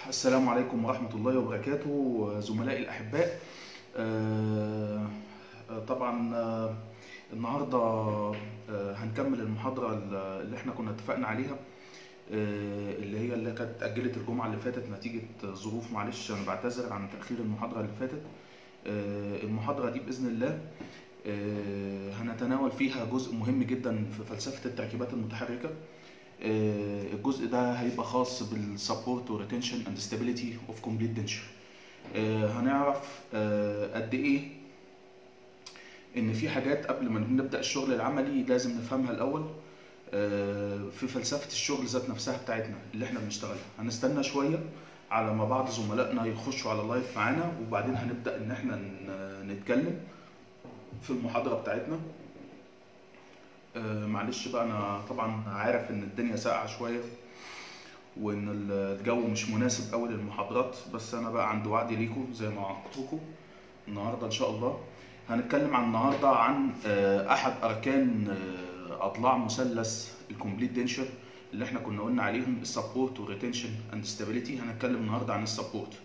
السلام عليكم ورحمة الله وبركاته زملائي الأحباء آه، آه، طبعا آه، النهاردة آه، هنكمل المحاضرة اللي احنا كنا اتفقنا عليها آه، اللي هي اللي كانت اتأجلت الجمعة اللي فاتت نتيجة ظروف معلش أنا بعتذر عن تأخير المحاضرة اللي فاتت آه، المحاضرة دي بإذن الله آه، هنتناول فيها جزء مهم جدا في فلسفة التركيبات المتحركة آه، الجزء ده هيبقى خاص بالسبورت وريتنشن اند ستابيليتي اوف كومبليت دنشر هنعرف آه، قد ايه ان في حاجات قبل ما نبدا الشغل العملي لازم نفهمها الاول آه، في فلسفه الشغل ذات نفسها بتاعتنا اللي احنا بنشتغلها هنستنى شويه على ما بعض زملائنا يخشوا على اللايف معانا وبعدين هنبدا ان احنا ن- نتكلم في المحاضره بتاعتنا آه، معلش بقى انا طبعا عارف ان الدنيا ساقعه شويه وان ال- الجو مش مناسب قوي للمحاضرات بس انا بقى عندي وعد ليكم زي ما وعدتكم النهارده ان شاء الله هنتكلم عن النهارده عن آه، احد اركان آه، اضلاع مثلث الكومبليت دنشر اللي احنا كنا قلنا عليهم السبورت والريتنشن اند ستابيليتي هنتكلم النهارده عن السبورت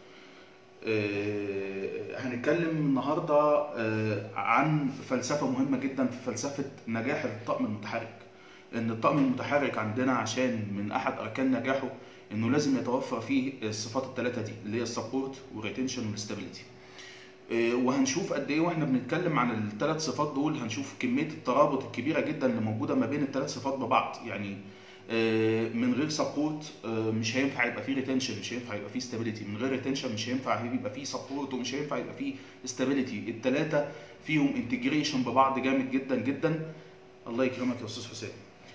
آه، هنتكلم النهارده آه، عن فلسفه مهمه جدا في فلسفه نجاح الطقم المتحرك ان الطقم المتحرك عندنا عشان من احد اركان نجاحه انه لازم يتوفر فيه الصفات الثلاثه دي اللي هي السبورت والريتنشن والستابيليتي آه، وهنشوف قد ايه واحنا بنتكلم عن الثلاث صفات دول هنشوف كميه الترابط الكبيره جدا اللي موجوده ما بين الثلاث صفات ببعض يعني آه، من غير سبورت مش هينفع يبقى فيه ريتنشن مش هينفع يبقى فيه ستابيليتي من غير ريتنشن مش هينفع يبقى فيه سبورت ومش هينفع يبقى فيه ستابيليتي الثلاثه فيهم انتجريشن ببعض جامد جدا جدا الله يكرمك يا استاذ حسام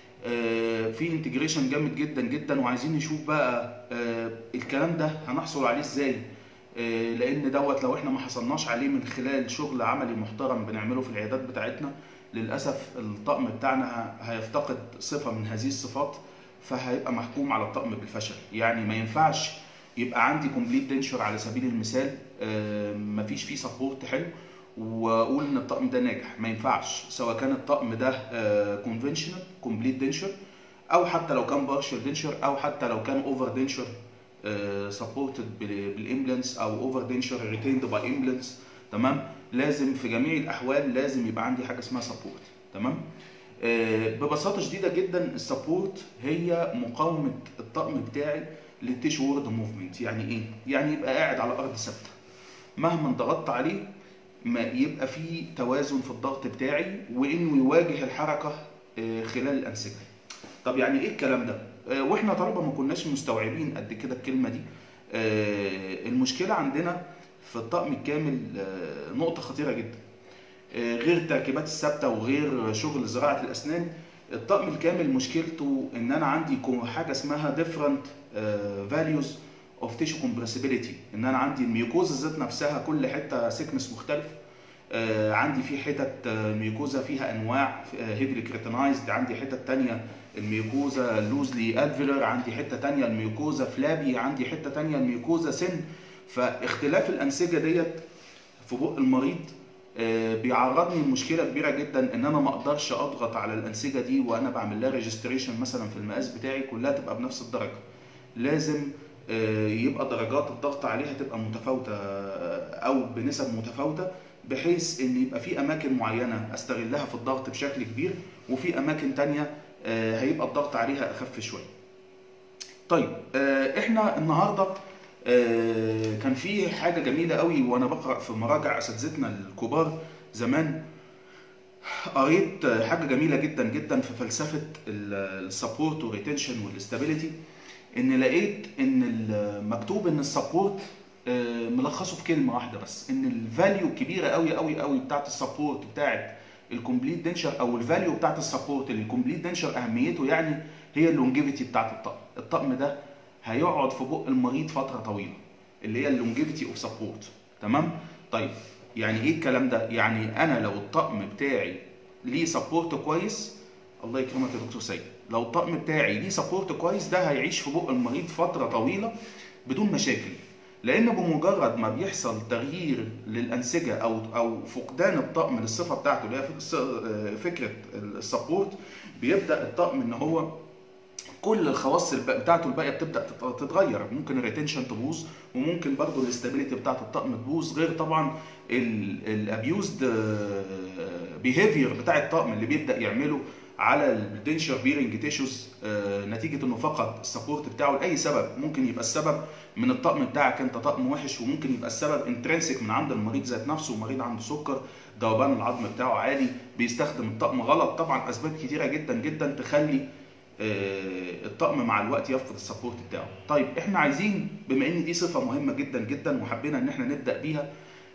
آه، في انتجريشن جامد جدا جدا وعايزين نشوف بقى آه، الكلام ده هنحصل عليه ازاي آه، لان دوت لو احنا ما حصلناش عليه من خلال شغل عملي محترم بنعمله في العيادات بتاعتنا للاسف الطقم بتاعنا ه- هيفتقد صفه من هذه الصفات فهيبقى محكوم على الطقم بالفشل يعني ما ينفعش يبقى عندي كومبليت دنشر على سبيل المثال آه، مفيش فيه سبورت حلو واقول ان الطقم ده ناجح ما ينفعش سواء كان الطقم ده كونفنشنال كومبليت دنشر او حتى لو كان بارشل دنشر او حتى لو كان اوفر دنشر سبورتد بالامبلانس او اوفر دنشر ريتيند باي امبلانس تمام لازم في جميع الاحوال لازم يبقى عندي حاجه اسمها سبورت تمام آه، ببساطه شديده جدا السبورت هي مقاومه الطقم بتاعي للتيشو وورد موفمنت يعني ايه يعني يبقى قاعد على ارض ثابته مهما ضغطت عليه ما يبقى في توازن في الضغط بتاعي وانه يواجه الحركه آه، خلال الانسجه طب يعني ايه الكلام ده آه، واحنا طلبه ما كناش مستوعبين قد كده الكلمه دي آه، المشكله عندنا في الطقم الكامل آه، نقطه خطيره جدا آه، غير التركيبات الثابته وغير شغل زراعه الاسنان الطقم الكامل مشكلته ان انا عندي كو- حاجه اسمها different آه، values of tissue compressibility ان انا عندي الميوكوزا ذات نفسها كل حته سيكنس مختلف آه، عندي في حتت آه، الميوكوزا فيها انواع هيفلي كريتينايزد عندي حتت تانية الميوكوزا لوزلي الفيلر عندي حته تانية الميوكوزا فلابي عندي حته تانية الميوكوزا سن فاختلاف الانسجه ديت في بق المريض آه، بيعرضني لمشكله كبيره جدا ان انا ما اقدرش اضغط على الانسجه دي وانا بعمل لها ريجستريشن مثلا في المقاس بتاعي كلها تبقى بنفس الدرجه لازم آه، يبقى درجات الضغط عليها تبقى متفاوته آه، او بنسب متفاوته بحيث ان يبقى في اماكن معينه استغلها في الضغط بشكل كبير وفي اماكن تانية آه، هيبقى الضغط عليها اخف شويه طيب آه، احنا النهارده آه، كان في حاجه جميله قوي وانا بقرا في مراجع اساتذتنا الكبار زمان قريت حاجه جميله جدا جدا في فلسفه السبورت والريتنشن والاستابيليتي ان لقيت ان مكتوب ان السبورت آه، ملخصه في كلمه واحده بس ان الفاليو الكبيره قوي قوي قوي بتاعت السبورت بتاعت الكومبليت دنشر او الفاليو بتاعت السبورت الكومبليت دنشر اهميته يعني هي اللونجيفيتي بتاعت الطقم الطقم ده هيقعد في بق المريض فتره طويله اللي هي اللونجيفيتي اوف سبورت تمام طيب يعني ايه الكلام ده يعني انا لو الطقم بتاعي ليه سبورت كويس الله يكرمك يا دكتور سيد لو الطقم بتاعي ليه سبورت كويس ده هيعيش في بق المريض فتره طويله بدون مشاكل لان بمجرد ما بيحصل تغيير للانسجه او او فقدان الطقم للصفه بتاعته اللي هي فك- فكره السبورت بيبدا الطقم ان هو كل الخواص الب- بتاعته الباقيه بتبدا تت- تتغير ممكن الريتنشن تبوظ وممكن برضه الاستابيليتي بتاعت الطقم تبوظ غير طبعا الابيوزد بيهيفير بتاع الطقم اللي بيبدا يعمله على الدنشر بيرنج تيشوز نتيجه انه فقد السبورت بتاعه لاي سبب ممكن يبقى السبب من الطقم بتاعك انت طقم وحش وممكن يبقى السبب انترنسك من عند المريض ذات نفسه مريض عنده سكر ذوبان العظم بتاعه عالي بيستخدم الطقم غلط طبعا اسباب كتيره جدا جدا تخلي آه، الطقم مع الوقت يفقد السبورت بتاعه طيب احنا عايزين بما ان دي صفه مهمه جدا جدا وحبينا ان احنا نبدا بيها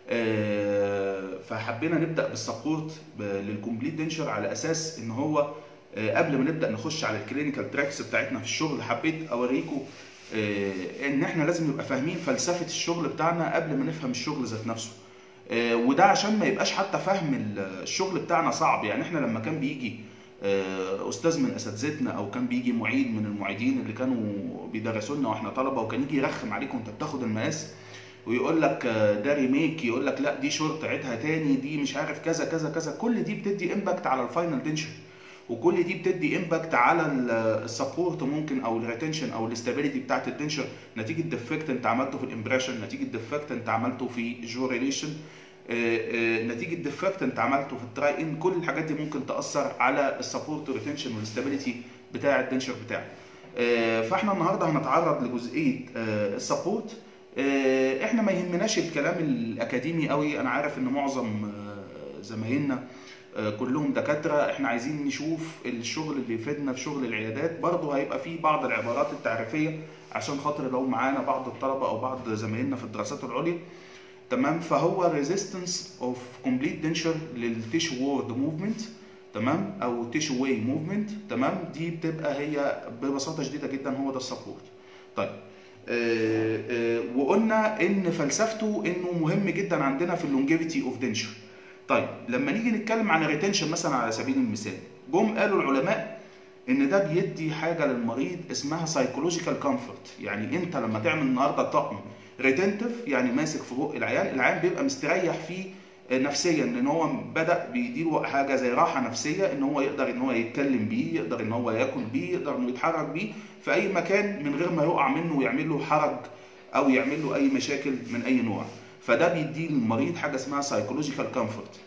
آه، فحبينا نبدا بالسبورت ب- للكومبليت دنشر على اساس ان هو آه، قبل ما نبدا نخش على الكلينيكال تراكس بتاعتنا في الشغل حبيت اوريكم آه، ان احنا لازم نبقى فاهمين فلسفه الشغل بتاعنا قبل ما نفهم الشغل ذات نفسه آه، وده عشان ما يبقاش حتى فهم ال- الشغل بتاعنا صعب يعني احنا لما كان بيجي آه، استاذ من اساتذتنا او كان بيجي معيد من المعيدين اللي كانوا بيدرسوا لنا واحنا طلبه وكان يجي يرخم عليكم وانت بتاخد المقاس ويقول لك آه، ده ريميك يقول لك لا دي شورت عيدها تاني دي مش عارف كذا كذا كذا كل دي بتدي امباكت على الفاينل دنشر وكل دي بتدي امباكت على السبورت ممكن او الريتنشن او الاستابيليتي بتاعت الدنشر نتيجه ديفكت انت عملته في الامبريشن نتيجه ديفكت انت عملته في جو ريليشن نتيجه ديفكت انت عملته في التراي ان كل الحاجات دي ممكن تاثر على السبورت والريتنشن والاستابيليتي بتاع الدنشر بتاعك آه، فاحنا النهارده هنتعرض لجزئيه السبورت احنا ما يهمناش الكلام الاكاديمي قوي انا عارف ان معظم آه، زمايلنا آه، كلهم دكاتره احنا عايزين نشوف الشغل اللي يفيدنا في شغل العيادات برضه هيبقى فيه بعض العبارات التعريفيه عشان خاطر لو معانا بعض الطلبه او بعض زمايلنا في الدراسات العليا تمام فهو resistance of complete denture للتيشو وورد موفمنت تمام او تيشو واي موفمنت تمام دي بتبقى هي ببساطه شديده جدا هو ده السبورت طيب آه، آه، وقلنا ان فلسفته انه مهم جدا عندنا في اللونجيفيتي اوف دنشر طيب لما نيجي نتكلم عن الريتنشن مثلا على سبيل المثال جم قالوا العلماء ان ده بيدي حاجه للمريض اسمها سايكولوجيكال كومفورت يعني انت لما تعمل النهارده طقم ريتنتف يعني ماسك في بق العيان العيان بيبقى مستريح فيه نفسيا ان هو بدا بيديله حاجه زي راحه نفسيه ان هو يقدر ان هو يتكلم بيه يقدر ان هو ياكل بيه يقدر انه يتحرك بيه في اي مكان من غير ما يقع منه ويعمل له حرج او يعمل له اي مشاكل من اي نوع فده بيدي للمريض حاجه اسمها سايكولوجيكال كومفورت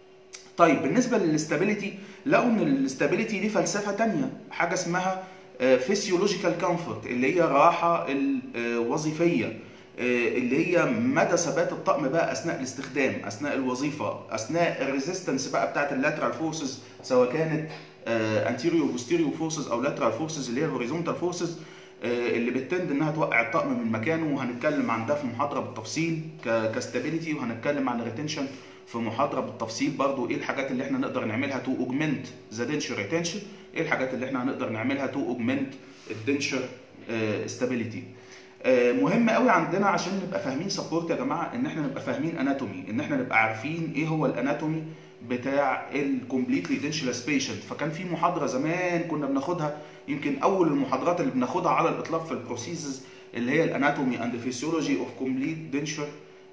طيب بالنسبه للاستابيليتي لقوا ان الاستابيليتي دي فلسفه تانية حاجه اسمها فيسيولوجيكال كومفورت اللي هي الراحه الوظيفيه اللي هي مدى ثبات الطقم بقى اثناء الاستخدام اثناء الوظيفه اثناء الريزيستنس بقى بتاعت اللاترال فورسز سواء كانت انتيريو بوستيريو فورسز او لاترال فورسز اللي هي الهوريزونتال فورسز اللي بتتند انها توقع الطقم من مكانه وهنتكلم عن ده في محاضره بالتفصيل كستابيليتي وهنتكلم عن الريتنشن في محاضره بالتفصيل برضو ايه الحاجات اللي احنا نقدر نعملها تو اوجمنت ذا دنشر ريتنشن ايه الحاجات اللي احنا هنقدر نعملها تو اوجمنت الدنشر استابيليتي مهم قوي عندنا عشان نبقى فاهمين سبورت يا جماعه ان احنا نبقى فاهمين اناتومي ان احنا نبقى عارفين ايه هو الاناتومي بتاع الكومبليتلي دنشلس بيشنت فكان في محاضره زمان كنا بناخدها يمكن اول المحاضرات اللي بناخدها على الاطلاق في البروسيسز اللي هي الاناتومي اند فيسيولوجي اوف كومبليت دنشر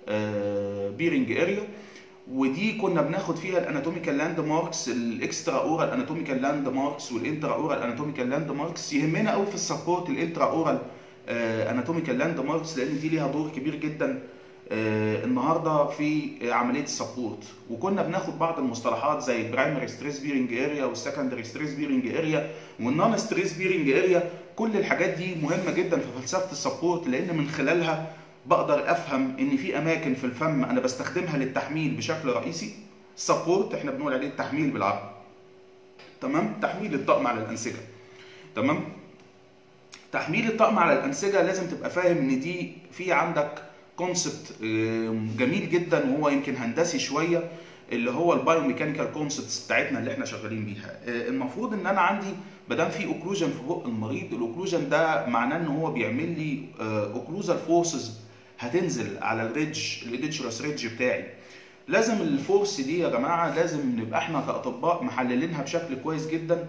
بيرنج اريا ودي كنا بناخد فيها الاناتوميكال لاند ماركس الاكسترا اورال اناتوميكال لاند ماركس والانترا اورال اناتوميكال لاند ماركس يهمنا قوي في السبورت الانترا اورال اناتوميكال لاند ماركس لان دي ليها دور كبير جدا النهارده في عمليه السبورت وكنا بناخد بعض المصطلحات زي البرايمري ستريس بيرنج اريا والسكندري ستريس بيرنج اريا والنون ستريس بيرنج اريا كل الحاجات دي مهمه جدا في فلسفه السبورت لان من خلالها بقدر افهم ان في اماكن في الفم انا بستخدمها للتحميل بشكل رئيسي سبورت احنا بنقول عليه التحميل بالعربي تمام تحميل الطقم على الانسجه تمام تحميل الطقم على الانسجه لازم تبقى فاهم ان دي في عندك كونسبت جميل جدا وهو يمكن هندسي شويه اللي هو البايوميكانيكال كونسبتس بتاعتنا اللي احنا شغالين بيها المفروض ان انا عندي ما دام في اوكلوجن في بق المريض الاوكلوجن ده معناه ان هو بيعمل لي اوكلوزال فورسز هتنزل على الريدج الادنشرس ريدج بتاعي لازم الفورس دي يا جماعه لازم نبقى احنا كاطباء محللينها بشكل كويس جدا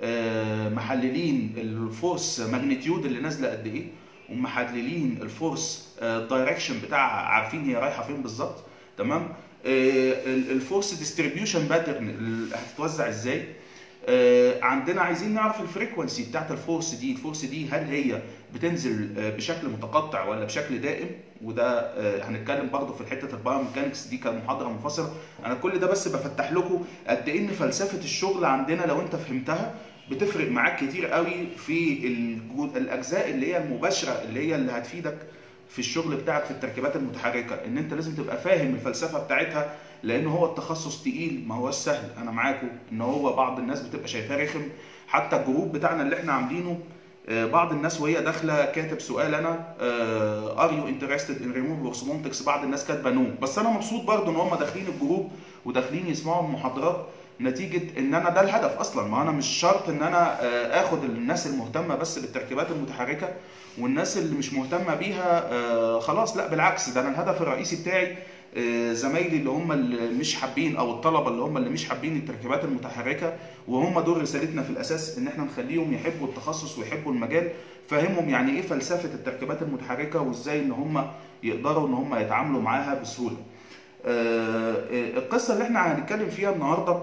محللين الفورس ماجنتيود اللي نازله قد ايه ومحللين الفورس دايركشن بتاعها عارفين هي رايحه فين بالظبط تمام الفورس ديستريبيوشن باترن هتتوزع ازاي آه، عندنا عايزين نعرف الفريكونسي بتاعت الفورس دي الفورس دي هل هي بتنزل آه، بشكل متقطع ولا بشكل دائم وده آه، هنتكلم برضه في حته البايوميكانكس دي كمحاضره منفصله انا كل ده بس بفتح لكم قد ايه ان فلسفه الشغل عندنا لو انت فهمتها بتفرق معاك كتير قوي في الجو- الاجزاء اللي هي المباشره اللي هي اللي هتفيدك في الشغل بتاعك في التركيبات المتحركه ان انت لازم تبقى فاهم الفلسفه بتاعتها لان هو التخصص تقيل ما هوش سهل انا معاكم ان هو بعض الناس بتبقى شايفاه رخم حتى الجروب بتاعنا اللي احنا عاملينه آه، بعض الناس وهي داخله كاتب سؤال انا ار يو انترستد ان ريموف اورثومونتكس بعض الناس كاتبه نو بس انا مبسوط برضه ان هم داخلين الجروب وداخلين يسمعوا المحاضرات نتيجه ان انا ده الهدف اصلا ما انا مش شرط ان انا آه، اخد الناس المهتمه بس بالتركيبات المتحركه والناس اللي مش مهتمه بيها آه، خلاص لا بالعكس ده انا الهدف الرئيسي بتاعي آه، زمايلي اللي هم اللي مش حابين او الطلبه اللي هم اللي مش حابين التركيبات المتحركه وهم دول رسالتنا في الاساس ان احنا نخليهم يحبوا التخصص ويحبوا المجال فهمهم يعني ايه فلسفه التركيبات المتحركه وازاي ان هم يقدروا ان هم يتعاملوا معاها بسهوله. آه، آه، القصه اللي احنا هنتكلم فيها النهارده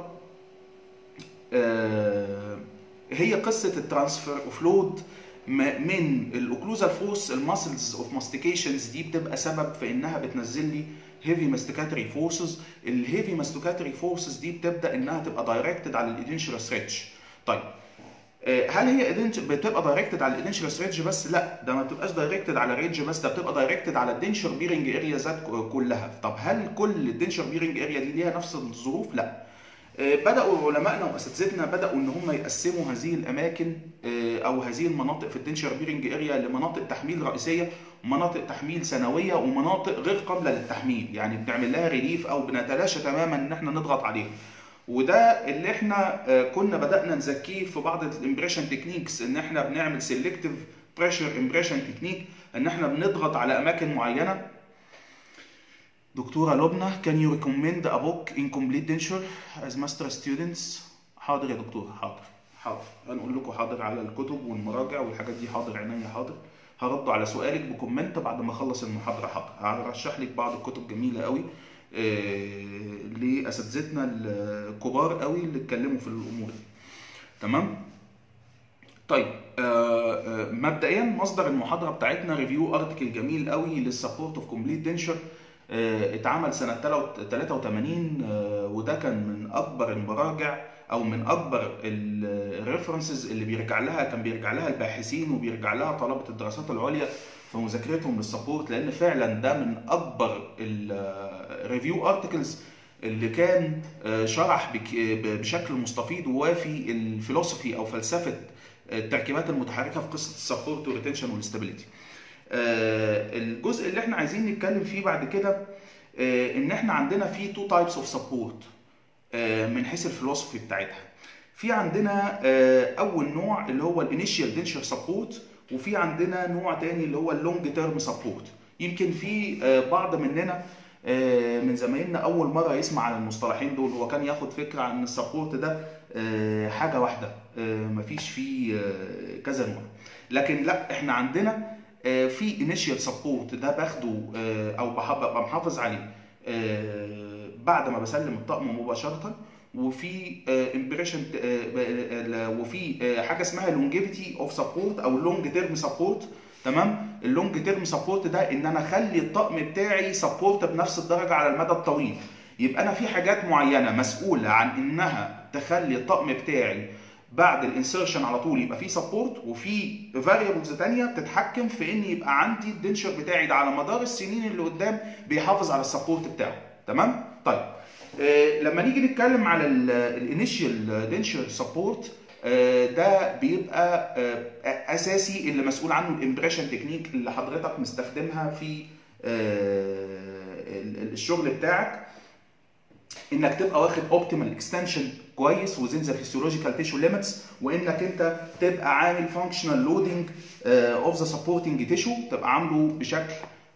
آه، هي قصه الترانسفير اوف لود من الاوكلوزال فورس الماسلز اوف ماستيكيشنز دي بتبقى سبب في انها بتنزل لي هيفي ماستيكاتري فورسز الهيفي ماستيكاتري فورسز دي بتبدا انها تبقى دايركتد على الايدنشال ستريتش طيب آه، هل هي إيدنش- بتبقى دايركتد على الادنشال ستريتش بس لا ده ما بتبقاش دايركتد على الريدج بس ده بتبقى دايركتد على الدنشر بيرنج اريا ذات كلها طب هل كل الدنشر بيرنج اريا دي ليها نفس الظروف لا آه، بداوا علمائنا واساتذتنا بداوا ان هم يقسموا هذه الاماكن آه، او هذه المناطق في الدنشر بيرنج اريا لمناطق تحميل رئيسيه ومناطق تحميل ثانويه ومناطق غير قابله للتحميل يعني بنعمل لها ريليف او بنتلاشى تماما ان احنا نضغط عليها وده اللي احنا آه، كنا بدانا نزكيه في بعض الامبريشن تكنيكس ان احنا بنعمل سيلكتيف بريشر امبريشن تكنيك ان احنا بنضغط على اماكن معينه دكتوره لبنى can you recommend a book in complete denture as master students حاضر يا دكتور حاضر حاضر هنقول لكم حاضر على الكتب والمراجع والحاجات دي حاضر عينيا حاضر هرد على سؤالك بكومنت بعد ما اخلص المحاضره حاضر هرشح لك بعض الكتب جميله قوي آه، لاساتذتنا الكبار قوي اللي اتكلموا في الامور دي تمام طيب آه، آه، مبدئيا مصدر المحاضره بتاعتنا ريفيو ارتكل جميل قوي للسبورت اوف كومبليت دنشر اتعمل سنه 83 آه، وده كان من اكبر المراجع او من اكبر الريفرنسز اللي بيرجع لها كان بيرجع لها الباحثين وبيرجع لها طلبه الدراسات العليا في مذاكرتهم للسبورت لان فعلا ده من اكبر الريفيو ارتكلز اللي كان آه، شرح بك- ب- بشكل مستفيض ووافي الفلسفي او فلسفه التركيبات المتحركه في قصه السبورت والريتنشن والاستابيليتي. آه، الجزء اللي احنا عايزين نتكلم فيه بعد كده آه، ان احنا عندنا في تو تايبس اوف سبورت من حيث الفلسفي بتاعتها. في عندنا آه، اول نوع اللي هو الانيشال دنشر سبورت وفي عندنا نوع تاني اللي هو اللونج تيرم سبورت يمكن في آه، بعض مننا آه، من زمايلنا اول مره يسمع عن المصطلحين دول هو كان ياخد فكره عن السبورت ده آه، حاجه واحده آه، مفيش فيه آه، كذا نوع لكن لا احنا عندنا آه، في انيشال سبورت ده باخده آه، او بح- ببقى محافظ عليه آه، بعد ما بسلم الطقم مباشره وفي امبريشن وفي آه، حاجه اسمها لونجيفيتي اوف سبورت او لونج تيرم سبورت تمام اللونج تيرم سبورت ده ان انا اخلي الطقم بتاعي سبورت بنفس الدرجه على المدى الطويل يبقى انا في حاجات معينه مسؤوله عن انها تخلي الطقم بتاعي بعد الانسرشن على طول يبقى فيه سبورت وفي فاريبلز تانية بتتحكم في ان يبقى عندي الدنشر بتاعي ده على مدار السنين اللي قدام بيحافظ على السبورت بتاعه تمام طيب آه، لما نيجي نتكلم على الانيشال دنشر سبورت ده بيبقى آه، اساسي اللي مسؤول عنه الامبريشن تكنيك اللي حضرتك مستخدمها في آه، ال- الشغل بتاعك انك تبقى واخد اوبتيمال اكستنشن كويس وزين ذا فيسيولوجيكال تيشو ليميتس وانك انت تبقى عامل فانكشنال لودنج اوف ذا سبورتنج تيشو تبقى عامله بشكل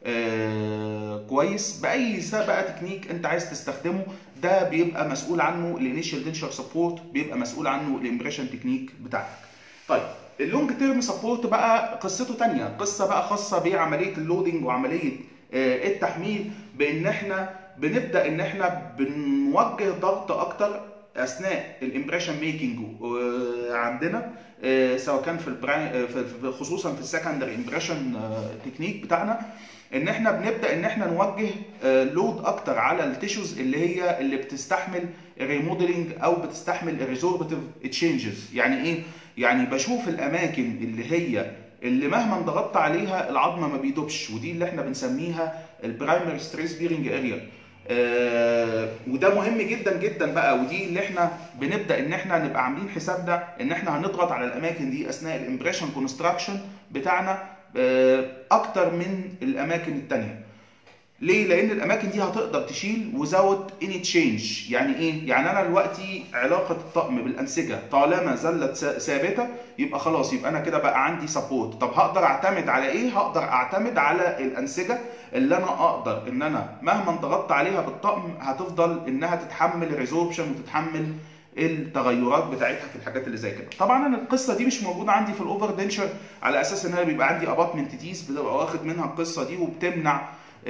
آه، كويس باي س- بقى تكنيك انت عايز تستخدمه ده بيبقى مسؤول عنه الانيشال دنشر سبورت بيبقى مسؤول عنه الامبريشن تكنيك بتاعك طيب اللونج تيرم سبورت بقى قصته تانية قصة بقى خاصة بعملية اللودنج وعملية آه، التحميل بان احنا بنبدا ان احنا بنوجه ضغط اكتر اثناء الامبريشن ميكنج عندنا آه، سواء كان في البراي في- في- خصوصا في السكندري امبريشن تكنيك بتاعنا ان احنا بنبدا ان احنا نوجه لود اكتر على التيشوز اللي هي اللي بتستحمل الريموديلنج او بتستحمل الريزوربتيف تشينجز يعني ايه يعني بشوف الاماكن اللي هي اللي مهما ضغطت عليها العظم ما بيدوبش ودي اللي احنا بنسميها البرايمري ستريس بيرنج اريا آه وده مهم جدا جدا بقى ودي اللي احنا بنبدا ان احنا نبقى عاملين حسابنا ان احنا هنضغط على الاماكن دي اثناء الامبريشن كونستراكشن بتاعنا آه اكتر من الاماكن التانيه ليه؟ لأن الأماكن دي هتقدر تشيل without any change، يعني إيه؟ يعني أنا دلوقتي علاقة الطقم بالأنسجة طالما زلت ثا- ثابتة يبقى خلاص يبقى أنا كده بقى عندي سبورت، طب هقدر أعتمد على إيه؟ هقدر أعتمد على الأنسجة اللي أنا أقدر إن أنا مهما ضغطت عليها بالطقم هتفضل إنها تتحمل ريزوربشن وتتحمل التغيرات بتاعتها في الحاجات اللي زي كده طبعا انا القصه دي مش موجوده عندي في الاوفر دنشر على اساس ان انا بيبقى عندي اباطمنت تيز بتبقى واخد منها القصه دي وبتمنع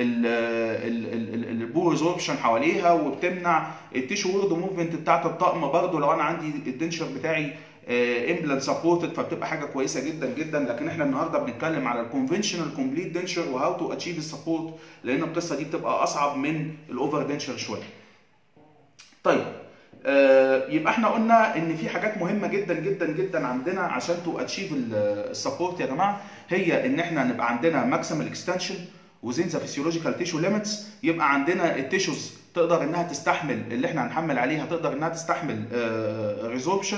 البور ريزوربشن حواليها وبتمنع التيشو وورد موفمنت بتاعت الطقم برضو لو انا عندي الدنشر بتاعي امبلانت سبورتد فبتبقى حاجه كويسه جدا جدا لكن احنا النهارده بنتكلم على الكونفنشنال كومبليت دنشر وهاو تو اتشيف السبورت لان القصه دي بتبقى اصعب من الاوفر دنشر شويه. طيب آه، يبقى احنا قلنا ان في حاجات مهمه جدا جدا جدا عندنا عشان تو اتشيف السبورت يا جماعه هي ان احنا نبقى عندنا ماكسيمال اكستنشن وزين ذا فيسيولوجيكال تيشو ليميتس يبقى عندنا التيشوز تقدر انها تستحمل اللي احنا هنحمل عليها تقدر انها تستحمل ريزوربشن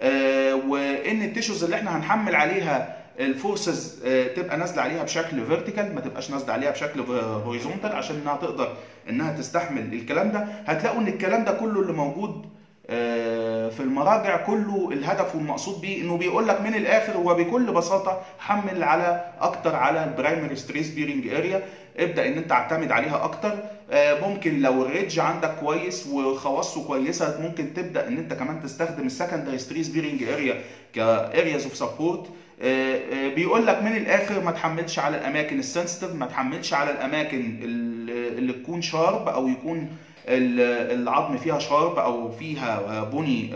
وان التيشوز اللي احنا هنحمل عليها الفورسز تبقى نازله عليها بشكل فيرتيكال ما تبقاش نازله عليها بشكل هوريزونتال عشان انها تقدر انها تستحمل الكلام ده هتلاقوا ان الكلام ده كله اللي موجود آه، في المراجع كله الهدف والمقصود بيه انه بيقول لك من الاخر وبكل بساطه حمل على اكتر على البرايمري ستريس بيرنج اريا ابدا ان انت اعتمد عليها اكتر آه، ممكن لو الريدج عندك كويس وخواصه كويسه ممكن تبدا ان انت كمان تستخدم السكندري ستريس بيرنج اريا كارياز اوف سبورت بيقول لك من الاخر ما تحملش على الاماكن السنسيتيف ما تحملش على الاماكن اللي اللي تكون شارب او يكون ال- العظم فيها شارب او فيها بني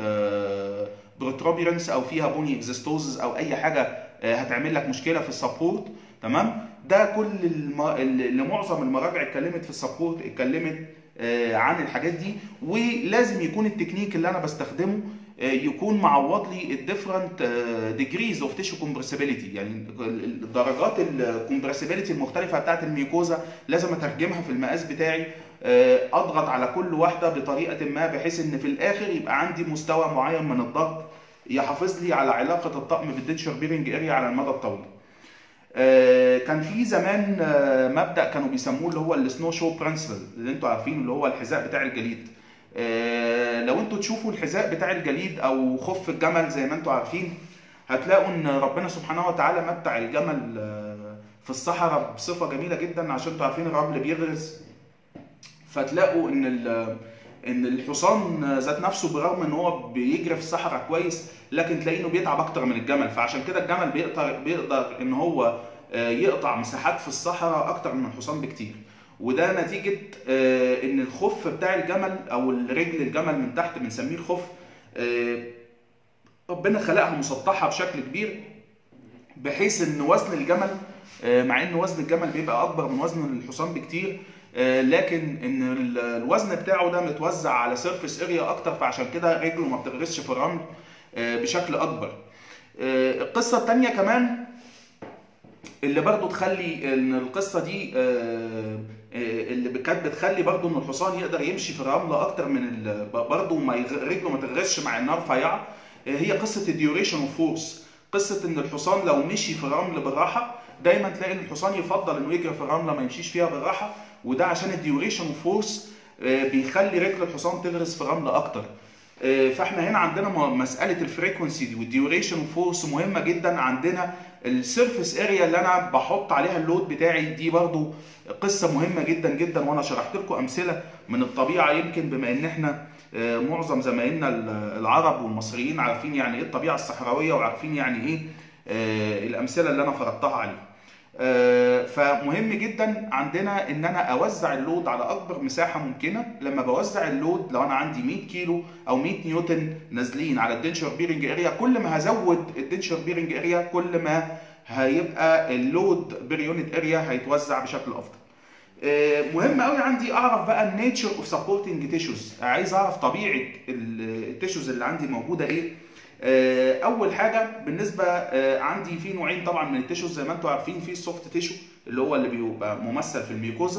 بروتروبيرنس او فيها بني اكزيستوزز او اي حاجه آه، هتعمل لك مشكله في السبورت تمام ده كل الم... اللي معظم المراجع اتكلمت في السبورت اتكلمت آه، عن الحاجات دي ولازم يكون التكنيك اللي انا بستخدمه آه، يكون معوض لي الديفرنت ديجريز اوف تيشو كومبرسيبيليتي يعني ال- ال- درجات الكومبرسيبيليتي المختلفه بتاعت الميكوزا لازم اترجمها في المقاس بتاعي آه، اضغط على كل واحده بطريقه ما بحيث ان في الاخر يبقى عندي مستوى معين من الضغط يحافظ لي على علاقه الطقم بالديتشر بيرنج اريا على المدى الطويل. آه، كان في زمان آه، مبدا كانوا بيسموه اللي هو السنو شو برنسبل اللي انتوا عارفينه اللي هو الحذاء بتاع الجليد. آه، لو انتوا تشوفوا الحذاء بتاع الجليد او خف الجمل زي ما انتوا عارفين هتلاقوا ان ربنا سبحانه وتعالى متع الجمل آه، في الصحراء بصفه جميله جدا عشان انتوا عارفين الرمل بيغرز فتلاقوا ان ال- ان الحصان ذات نفسه برغم ان هو بيجري في الصحراء كويس لكن تلاقيه انه بيتعب اكتر من الجمل فعشان كده الجمل بيقدر بيقدر ان هو آه، يقطع مساحات في الصحراء اكتر من الحصان بكتير وده نتيجه آه، ان الخف بتاع الجمل او الرجل الجمل من تحت بنسميه الخف آه، ربنا خلقها مسطحه بشكل كبير بحيث ان وزن الجمل آه، مع ان وزن الجمل بيبقى اكبر من وزن الحصان بكتير آه، لكن ان ال- الوزن بتاعه ده متوزع على سيرفيس اريا اكتر فعشان كده رجله ما بتغرسش في الرمل آه، بشكل اكبر آه، القصه الثانيه كمان اللي برضو تخلي ان القصه دي آه، آه، اللي كانت بتخلي برضو ان الحصان يقدر يمشي في الرمله اكتر من ال- برضو ما يغ- رجله ما تغرسش مع انها رفيعه آه، هي قصه الديوريشن اوف فورس قصه ان الحصان لو مشي في الرمل بالراحه دايما تلاقي ان الحصان يفضل انه يجري في الرمله ما يمشيش فيها بالراحه وده عشان الديوريشن اوف فورس بيخلي رجل الحصان تغرس في الرمل اكتر آه، فاحنا هنا عندنا م- مساله الفريكونسي دي والديوريشن اوف فورس مهمه جدا عندنا السيرفيس اريا اللي انا بحط عليها اللود بتاعي دي برضو قصه مهمه جدا جدا وانا شرحت لكم امثله من الطبيعه يمكن بما ان احنا آه، معظم زمايلنا ال- العرب والمصريين عارفين يعني ايه الطبيعه الصحراويه وعارفين يعني ايه آه، الامثله اللي انا فرضتها عليهم آه، فمهم جدا عندنا ان انا اوزع اللود على اكبر مساحه ممكنه لما بوزع اللود لو انا عندي 100 كيلو او 100 نيوتن نازلين على الدنشر بيرنج اريا كل ما هزود الدنشر بيرنج اريا كل ما هيبقى اللود بير يونت اريا هيتوزع بشكل افضل آه، مهم قوي عندي اعرف بقى النيتشر اوف سبورتنج تيشوز عايز اعرف طبيعه التيشوز اللي عندي موجوده ايه آه، اول حاجه بالنسبه آه، عندي في نوعين طبعا من التيشوز زي ما انتم عارفين في السوفت تيشو اللي هو اللي بيبقى ممثل في الميوكوزا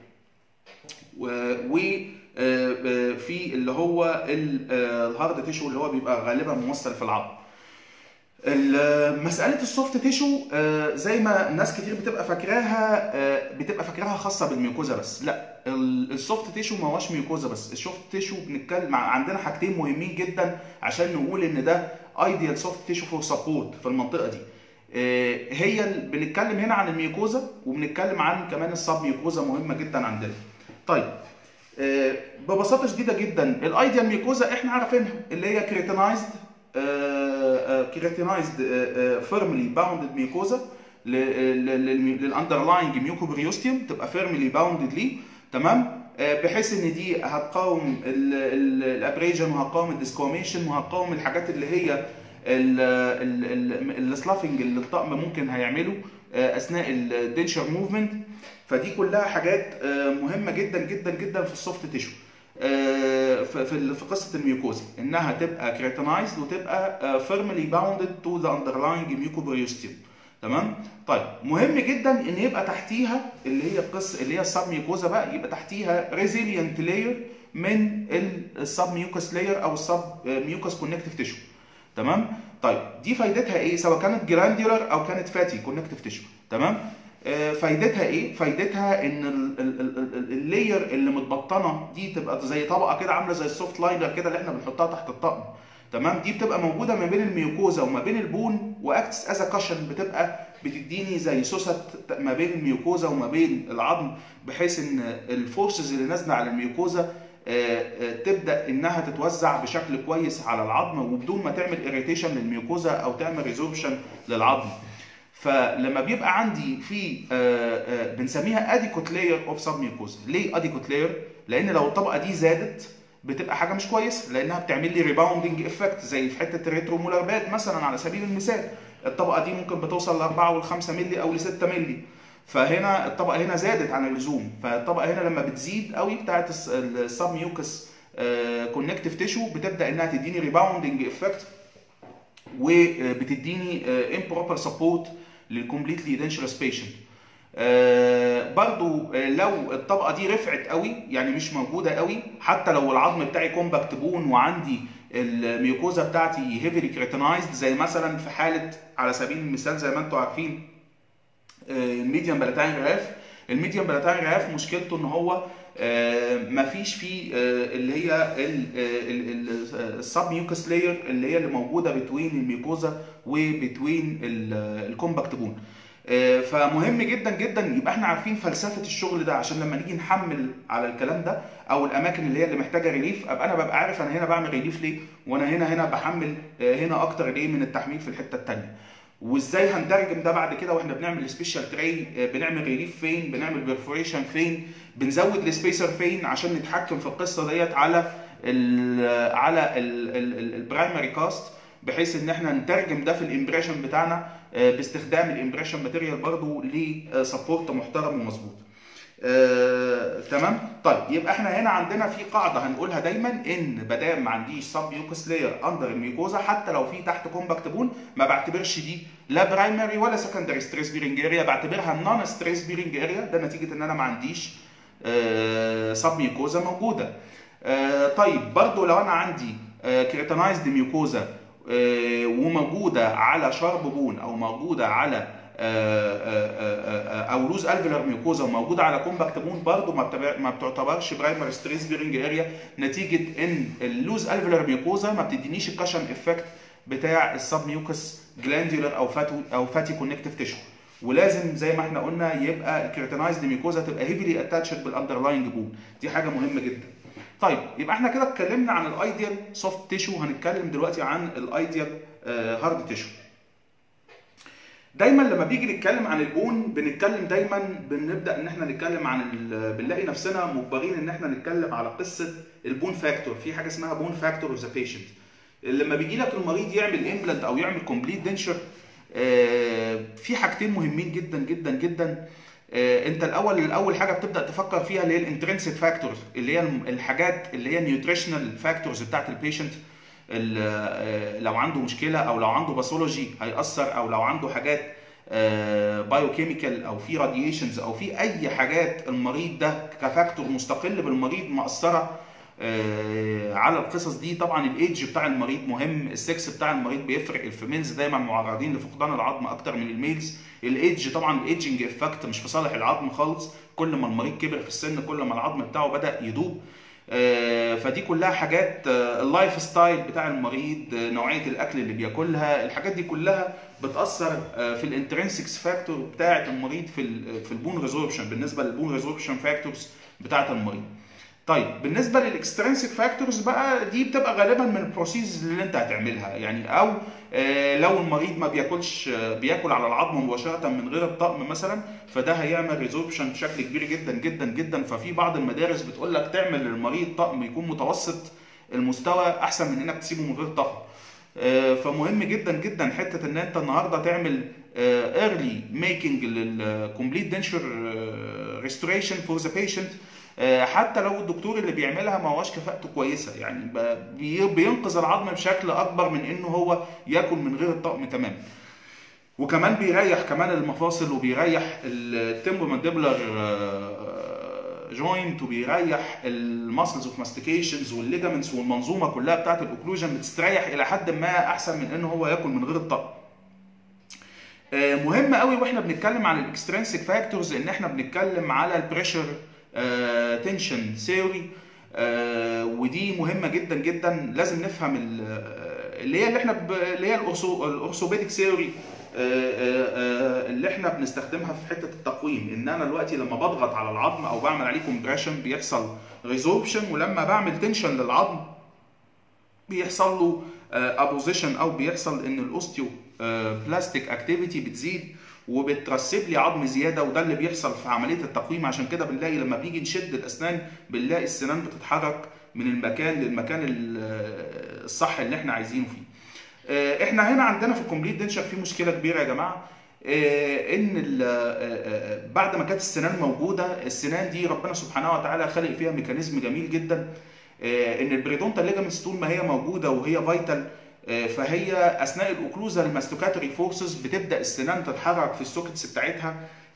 وفي اللي هو ال- آه، الهارد تيشو اللي هو بيبقى غالبا ممثل في العظم ال- مسألة السوفت تيشو آه، زي ما ناس كتير بتبقى فاكراها آه، بتبقى فاكراها خاصة بالميوكوزا بس لا ال- السوفت تيشو ما هوش ميوكوزا بس السوفت تيشو بنتكلم مع- عندنا حاجتين مهمين جدا عشان نقول ان ده ايديال سوفت تيشو فور سبورت في المنطقة دي آه، هي ال- بنتكلم هنا عن الميوكوزا وبنتكلم عن كمان السب ميوكوزا مهمة جدا عندنا طيب آه، ببساطة شديدة جدا الايديال ميوكوزا احنا عارفينها اللي هي كريتينايزد كريتينايزد فيرملي باوندد ميوكوزا للاندرلاينج ميوكوبريوستيوم تبقى فيرملي باوندد ليه تمام آه، بحيث ان دي هتقاوم الابريجن وهتقاوم الديسكوميشن وهتقاوم الحاجات اللي هي السلافنج اللي الطقم ممكن هيعمله آه، اثناء الدنشر موفمنت فدي كلها حاجات آه، مهمه جدا جدا جدا في السوفت تيشو آه، في في في قصه الميوكوزا انها تبقى كريتينايزد وتبقى فيرملي باوندد تو ذا اندرلاينج ميوكوبريوستيوم تمام طيب مهم جدا ان يبقى تحتيها اللي هي القصه اللي هي السب ميوكوزا بقى يبقى تحتيها ريزيلينت لاير من السب ميوكس لاير او السب ميوكس كونكتيف تيشو تمام طيب دي فايدتها ايه سواء كانت جرانديولار او كانت فاتي كونكتيف تيشو تمام آه، فايدتها ايه فايدتها ان ال- ال- ال- ال- اللاير اللي متبطنه دي تبقى زي طبقه كده عامله زي السوفت لاينر كده اللي احنا بنحطها تحت الطقم تمام دي بتبقى موجوده ما بين الميوكوزا وما بين البون واكتس از كاشن بتبقى بتديني زي سوست ما بين الميوكوزا وما بين العظم بحيث ان الفورسز اللي نازله على الميوكوزا آه، آه، تبدا انها تتوزع بشكل كويس على العظم وبدون ما تعمل اريتيشن للميوكوزا او تعمل ريزوربشن للعظم فلما بيبقى عندي في آه، آه، بنسميها اديكوت لاير اوف سب ميوكوزا ليه اديكوت لاير لان لو الطبقه دي زادت بتبقى حاجه مش كويسه لانها بتعمل لي ريباوندنج افكت زي في حته الريترومولار باد مثلا على سبيل المثال الطبقه دي ممكن بتوصل ل 4 وال5 مللي او ل 6 مللي فهنا الطبقه هنا زادت عن اللزوم فالطبقه هنا لما بتزيد قوي بتاعت السب ميوكس كونكتيف تيشو بتبدا انها تديني ريباوندنج افكت وبتديني امبروبر سبورت للكومبليتلي دنشرس بيشنت برضو آه، لو الطبقه دي رفعت قوي يعني مش موجوده قوي حتى لو العظم بتاعي كومباكت بون وعندي الميوكوزا بتاعتي هيفلي كريتينايزد زي مثلا في حاله على سبيل المثال زي ما انتم عارفين الميديم بلاتاين غلاف الميديم بلاتاين غلاف مشكلته ان هو آه، مفيش فيه آه، اللي هي السب ميوكس لاير اللي هي اللي موجوده بتوين الميوكوزا وبتوين الكومباكت بون آه، فمهم جدا جدا يبقى احنا عارفين فلسفه الشغل ده عشان لما نيجي نحمل على الكلام ده او الاماكن اللي هي اللي محتاجه ريليف ابقى انا ببقى عارف انا هنا بعمل ريليف ليه وانا هنا هنا بحمل آه، هنا اكتر ليه من التحميل في الحته الثانيه وازاي هنترجم ده بعد كده واحنا بنعمل سبيشال تري بنعمل ريليف فين بنعمل بيرفوريشن فين بنزود السبيسر فين عشان نتحكم في القصه ديت على ال على البرايمري كاست بحيث ان احنا نترجم ده في الامبريشن بتاعنا آه، باستخدام الامبريشن ماتيريال برضو لسبورت محترم ومظبوط آه، تمام طيب يبقى احنا هنا عندنا في قاعده هنقولها دايما ان بدام ما عنديش سب ميوكس لاير اندر الميوكوزا حتى لو في تحت كومباكت بون ما بعتبرش دي لا برايمري ولا سكندري ستريس بيرنج اريا بعتبرها نون ستريس بيرنج اريا ده نتيجه ان انا ما عنديش سب ميوكوزا موجوده آه، طيب برضو لو انا عندي كريتنايزد ميوكوزا آه، وموجوده على شرب بون او موجوده على آه، آه، آه، او لوز الفيلر ميوكوزا وموجوده على كومباكت بون برضه ما بتبع- ما بتعتبرش برايمري ستريس بيرنج اريا نتيجه ان اللوز الفيلر ميوكوزا ما بتدينيش الكشن افكت بتاع السب ميوكس جلاندولار او فاتو او فاتي كونكتيف تيشو ولازم زي ما احنا قلنا يبقى الكريتينايزد ميوكوزا تبقى هيفلي اتاتشد بالاندرلاينج بون دي حاجه مهمه جدا طيب يبقى احنا كده اتكلمنا عن الايديال سوفت تيشو هنتكلم دلوقتي عن الايديال هارد تيشو دايما لما بيجي نتكلم عن البون بنتكلم دايما بنبدا ان احنا نتكلم عن ال- بنلاقي نفسنا مجبرين ان احنا نتكلم على قصه البون فاكتور في حاجه اسمها بون فاكتور اوف ذا بيشنت لما بيجي لك المريض يعمل امبلانت او يعمل كومبليت دنشر في حاجتين مهمين جدا جدا جدا آه، انت الاول الاول حاجه بتبدا تفكر فيها اللي هي الانترنسيك فاكتورز اللي هي الم- الحاجات اللي هي النيوتريشنال فاكتورز بتاعت البيشنت ال- آه، لو عنده مشكله او لو عنده باثولوجي هيأثر او لو عنده حاجات بايوكيميكال او في راديشنز او في اي حاجات المريض ده كفاكتور مستقل بالمريض مأثره آه، على القصص دي طبعا الايدج بتاع المريض مهم السكس بتاع المريض بيفرق الفيميلز دايما معرضين لفقدان العظم اكتر من الميلز الايدج طبعا الايدجنج افكت مش في صالح العظم خالص كل ما المريض كبر في السن كل ما العظم بتاعه بدا يدوب آه، فدي كلها حاجات آه، اللايف ستايل بتاع المريض آه، نوعيه الاكل اللي بياكلها الحاجات دي كلها بتاثر آه، في الانترنسكس فاكتور بتاعه المريض في ال في البون ريزوربشن بالنسبه للبون ريزوربشن فاكتورز بتاعه المريض طيب بالنسبه للاكسترنسك فاكتورز بقى دي بتبقى غالبا من البروسيس اللي انت هتعملها يعني او آه، لو المريض ما بياكلش آه، بياكل على العظم مباشره من غير الطقم مثلا فده هيعمل ريزوربشن بشكل كبير جدا جدا جدا ففي بعض المدارس بتقول لك تعمل للمريض طقم يكون متوسط المستوى احسن من انك تسيبه من غير طقم آه، فمهم جدا جدا حته ان انت النهارده تعمل ايرلي ميكنج للكومبليت دنشر ريستوريشن فور ذا بيشنت حتى لو الدكتور اللي بيعملها ما هوش كفاءته كويسه يعني ب- بي- بينقذ العظم بشكل اكبر من انه هو ياكل من غير الطقم تماما وكمان بيريح كمان المفاصل وبيريح التمبو مانديبلر جوينت وبيريح الماسلز اوف ماستيكيشنز والليجامنتس والمنظومه كلها بتاعت الاوكلوجن بتستريح الى حد ما احسن من انه هو ياكل من غير الطقم آه، مهم قوي واحنا بنتكلم عن الاكسترنسك فاكتورز ان احنا بنتكلم على البريشر تنشن ثيوري ودي مهمه جدا جدا لازم نفهم ال- آه، اللي هي اللي احنا ب- اللي هي الأرثو- الاورثوبيديك ثيوري اللي احنا بنستخدمها في حته التقويم ان انا دلوقتي لما بضغط على العظم او بعمل عليه كومبريشن بيحصل ريزوربشن ولما بعمل تنشن للعظم بيحصل له ابوزيشن او بيحصل ان الاوستيو بلاستيك اكتيفيتي بتزيد وبترسب لي عظم زياده وده اللي بيحصل في عمليه التقويم عشان كده بنلاقي لما بيجي نشد الاسنان بنلاقي السنان بتتحرك من المكان للمكان ال- آه، الصح اللي احنا عايزينه فيه. آه، احنا هنا عندنا في الكومبليت دنشر في مشكله كبيره يا جماعه آه، ان ال- آه، آه، بعد ما كانت السنان موجوده السنان دي ربنا سبحانه وتعالى خلق فيها ميكانيزم جميل جدا آه، ان البريدونتال ليجامنتس طول ما هي موجوده وهي فايتال فهي اثناء الاوكلوزال ماستوكاتوري فورسز بتبدا السنان تتحرك في السوكتس بتاعتها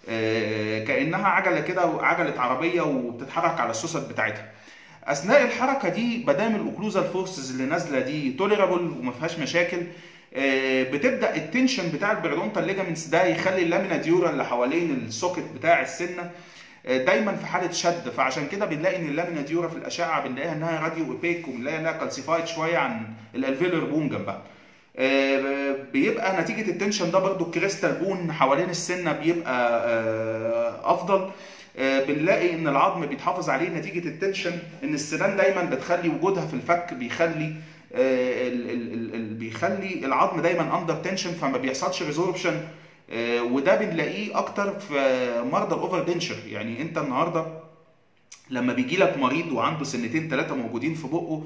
آه، كانها عجله كده عجله عربيه وبتتحرك على السوست بتاعتها اثناء الحركه دي مادام الاوكلوزال فورسز اللي نازله دي توليرابل وما فيهاش مشاكل آه، بتبدا التنشن بتاع البريدونتال ليجامنتس ده يخلي اللامينا ديورا اللي حوالين السوكت بتاع السنه آه، دايما في حاله شد فعشان كده بنلاقي ان اللامينا ديورا في الاشعه بنلاقيها انها راديو اوبيك وبنلاقي انها كالسيفايد شويه عن الالفيلر بون جنبها آه، بيبقى نتيجه التنشن ده برضو الكريستال بون حوالين السنه بيبقى آه، افضل آه، بنلاقي ان العظم بيتحافظ عليه نتيجه التنشن ان السنان دايما بتخلي وجودها في الفك بيخلي آه، ال- ال- ال- ال- بيخلي العظم دايما اندر تنشن فما بيحصلش ريزوربشن وده بنلاقيه اكتر في مرضى الاوفر دنشر يعني انت النهارده لما بيجي لك مريض وعنده سنتين ثلاثه موجودين في بقه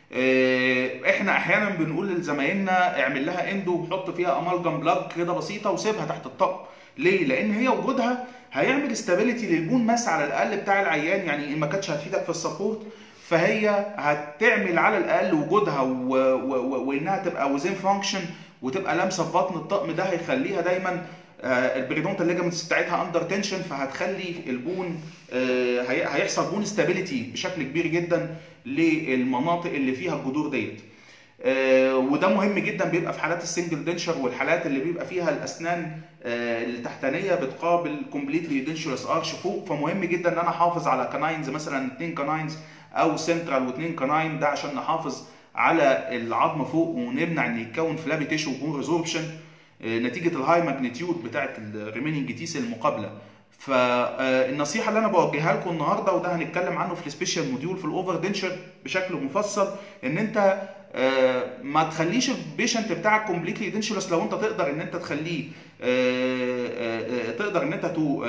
آه، احنا احيانا بنقول لزمايلنا اعمل لها اندو وحط فيها امالجم بلاج كده بسيطه وسيبها تحت الطقم ليه لان هي وجودها هيعمل استابيليتي للبون ماس على الاقل بتاع العيان يعني ان ما كانتش هتفيدك في السبورت فهي هتعمل على الاقل وجودها و... و... و... وانها تبقى وزين فانكشن وتبقى لامسه في بطن الطقم ده هيخليها دايما البريدونتال ليجامنتس بتاعتها اندر تنشن فهتخلي البون آه، هي- هيحصل بون ستابيليتي بشكل كبير جدا للمناطق اللي فيها الجذور ديت آه، وده مهم جدا بيبقى في حالات السنجل دنشر والحالات اللي بيبقى فيها الاسنان آه، التحتانيه بتقابل كومبليتلي دنشرس ارش فوق فمهم جدا ان انا احافظ على كناينز مثلا اتنين كناينز او سنترال واتنين كناين ده عشان نحافظ على العظم فوق ونمنع ان يتكون فلابي تيشو وبون ريزوربشن نتيجه الهاي ماجنتيود بتاعه الريميننج تيس المقابله فالنصيحه اللي انا بوجهها لكم النهارده وده هنتكلم عنه في السبيشال موديول في الاوفر دنشر بشكل مفصل ان انت آه، ما تخليش البيشنت بتاعك كومبليتلي دينشرس لو انت تقدر ان انت تخليه آه، آه، تقدر ان انت تو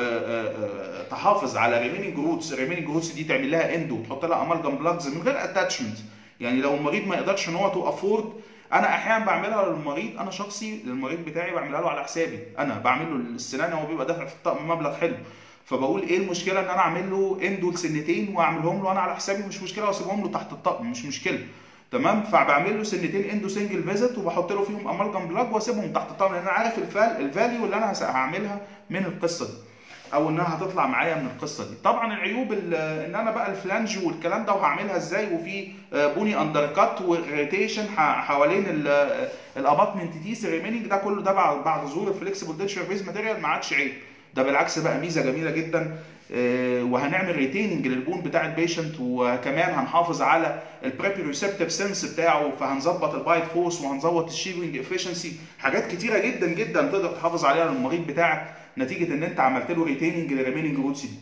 تحافظ على ريميننج روتس الريميننج روتس دي تعمل لها اند وتحط لها امالجم بلاجز من غير اتاتشمنت يعني لو المريض ما يقدرش ان هو تو افورد انا احيانا بعملها للمريض انا شخصي للمريض بتاعي بعملها له على حسابي انا بعمل له السنان هو بيبقى دافع في الطقم مبلغ حلو فبقول ايه المشكله ان انا اعمل له اندو لسنتين واعملهم له انا على حسابي مش مشكله واسيبهم له تحت الطقم مش مشكله تمام فبعمل له سنتين اندو سنجل فيزيت وبحط له فيهم امالجم بلاج واسيبهم تحت الطقم لان انا عارف الفال الفاليو اللي انا هعملها من القصه دي او انها هتطلع معايا من القصه دي طبعا العيوب ان انا بقى الفلانج والكلام ده وهعملها ازاي وفي بوني اندر كات وريتيشن حوالين الاباتمنت دي ريميننج ده كله ده بعد بعد ظهور الفليكسبل ديتشر بيز ماتيريال ما عادش عيب ده بالعكس بقى ميزه جميله جدا وهنعمل ريتيننج للبون بتاع البيشنت وكمان هنحافظ على البريبي ريسبتيف سنس بتاعه فهنظبط البايت فورس وهنظبط الشيبنج افشنسي حاجات كتيره جدا جدا تقدر تحافظ عليها للمريض بتاعك نتيجه ان انت عملت له ريتيننج للريميننج روتس دي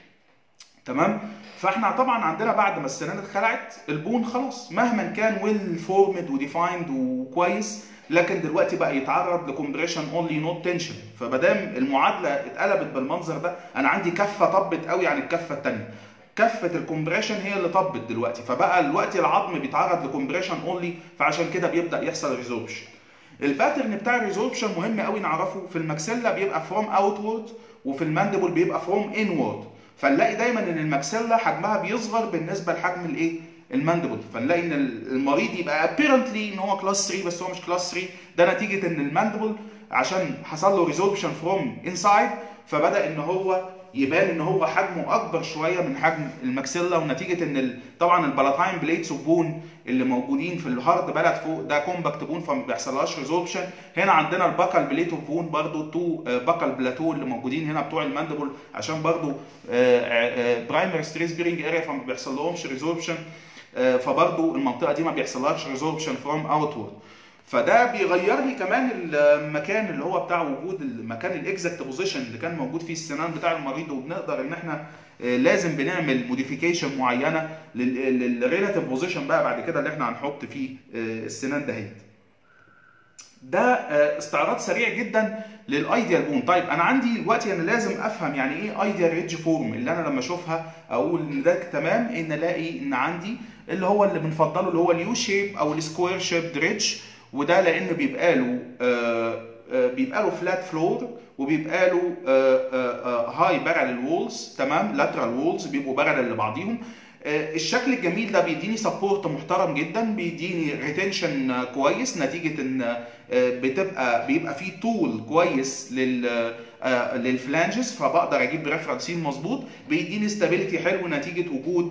تمام فاحنا طبعا عندنا بعد ما السنان اتخلعت البون خلاص مهما كان ويل فورمد وديفايند وكويس لكن دلوقتي بقى يتعرض لكومبريشن اونلي نوت تنشن فمادام المعادله اتقلبت بالمنظر ده انا عندي كفه طبت قوي عن الكفه الثانيه كفه الكومبريشن هي اللي طبت دلوقتي فبقى دلوقتي العظم بيتعرض لكومبريشن اونلي فعشان كده بيبدا يحصل ريزوربشن الباترن بتاع الريزوربشن مهم قوي نعرفه في الماكسيلا بيبقى فروم اوتورد وفي الماندبل بيبقى فروم انورد فنلاقي دايما ان الماكسيلا حجمها بيصغر بالنسبه لحجم الايه الماندبل فنلاقي ان المريض يبقى ابيرنتلي ان هو كلاس 3 بس هو مش كلاس 3 ده نتيجه ان الماندبل عشان حصل له ريزوربشن فروم انسايد فبدا ان هو يبان ان هو حجمه اكبر شويه من حجم الماكسيلا ونتيجه ان ال... طبعا البلاتاين بليتس اوف بون اللي موجودين في الهارد بلد فوق ده كومباكت بون فما بيحصلهاش ريزوربشن هنا عندنا الباكال بليت اوف بون برضو تو باكال بلاتو اللي موجودين هنا بتوع الماندبل عشان برضو برايمري ستريس بيرنج اريا فما بيحصلهمش ريزوربشن فبرضو المنطقه دي ما بيحصلهاش ريزوربشن فروم اوتورد فده بيغير لي كمان المكان اللي هو بتاع وجود المكان الاكزاكت بوزيشن اللي كان موجود فيه السنان بتاع المريض وبنقدر ان احنا لازم بنعمل موديفيكيشن معينه للريلاتيف بوزيشن بقى بعد كده اللي احنا هنحط فيه السنان دهيت. ده استعراض سريع جدا للايديال بون طيب انا عندي دلوقتي انا لازم افهم يعني ايه ايديال ريدج فورم اللي انا لما اشوفها اقول ان ده تمام ان الاقي ان عندي اللي هو اللي بنفضله اللي هو اليو شيب او السكوير شيب ريدج وده لان بيبقى له بيبقى له فلات فلور وبيبقى له هاي بارل وولز تمام لاترال وولز بيبقوا بارل لبعضيهم الشكل الجميل ده بيديني سبورت محترم جدا بيديني ريتنشن كويس نتيجه ان بتبقى بيبقى فيه طول كويس لل للفلانجز فبقدر اجيب ريفرنسين مظبوط بيديني ستابيليتي حلو نتيجه وجود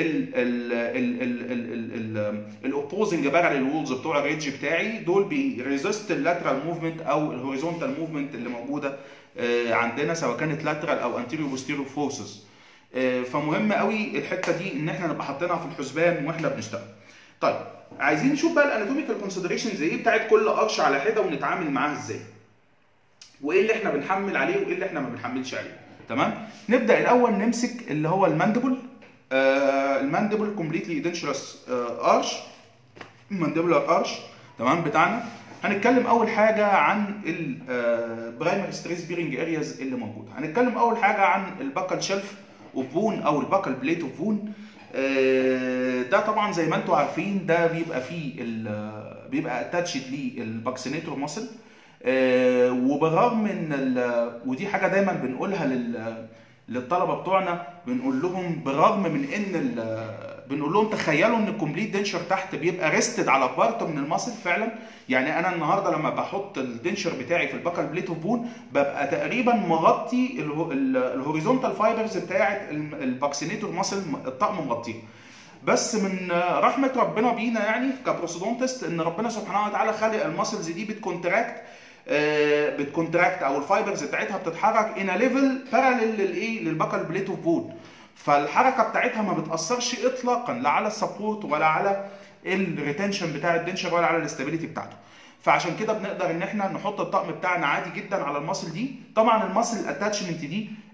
الاوبوزنج بارل وولز بتوع الريدج بتاعي دول بيريزست اللاترال موفمنت او الهوريزونتال موفمنت اللي موجوده عندنا سواء كانت لاترال او انتيريو بوستيريو فورسز فمهم قوي الحته دي ان احنا نبقى حاطينها في الحسبان واحنا بنشتغل طيب عايزين نشوف بقى الاناتوميكال كونسيدريشنز ايه بتاعت كل قرش على حده ونتعامل معاها ازاي وايه اللي احنا بنحمل عليه وايه اللي احنا ما بنحملش عليه تمام نبدا الاول نمسك اللي هو الماندبل آه الماندبل كومبليتلي دنشرس ارش الماندبلر ارش تمام بتاعنا هنتكلم اول حاجه عن البرايمري ستريس بيرنج ارياز اللي موجوده هنتكلم اول حاجه عن الباكل شيلف اوف بون او الباكل بليت اوف بون ده طبعا زي ما انتم عارفين ده بيبقى فيه بيبقى اتاتشد للباكسينيتور ماسل وبالرغم من ودي حاجه دايما بنقولها لل للطلبه بتوعنا بنقول لهم بالرغم من ان بنقول لهم تخيلوا ان الكومبليت دنشر تحت بيبقى ريستد على بارت من الماسل فعلا يعني انا النهارده لما بحط الدنشر بتاعي في الباكال بليت اوف بون ببقى تقريبا مغطي الهوريزونتال فايبرز بتاعه الباكسينيتور ماسل الطقم مغطيه بس من رحمه ربنا بينا يعني كبروسودونتست ان ربنا سبحانه وتعالى خلق الماسلز دي بتكونتراكت بتكونتراكت او الفايبرز بتاعتها بتتحرك ان ليفل باراليل للايه للباكال بليت اوف بون فالحركه بتاعتها ما بتاثرش اطلاقا لا على السبورت ولا على الريتنشن بتاع الدنشر ولا على الاستابيليتي بتاعته فعشان كده بنقدر ان احنا نحط الطقم بتاعنا عادي جدا على الماسل دي طبعا الماسل الاتاتشمنت دي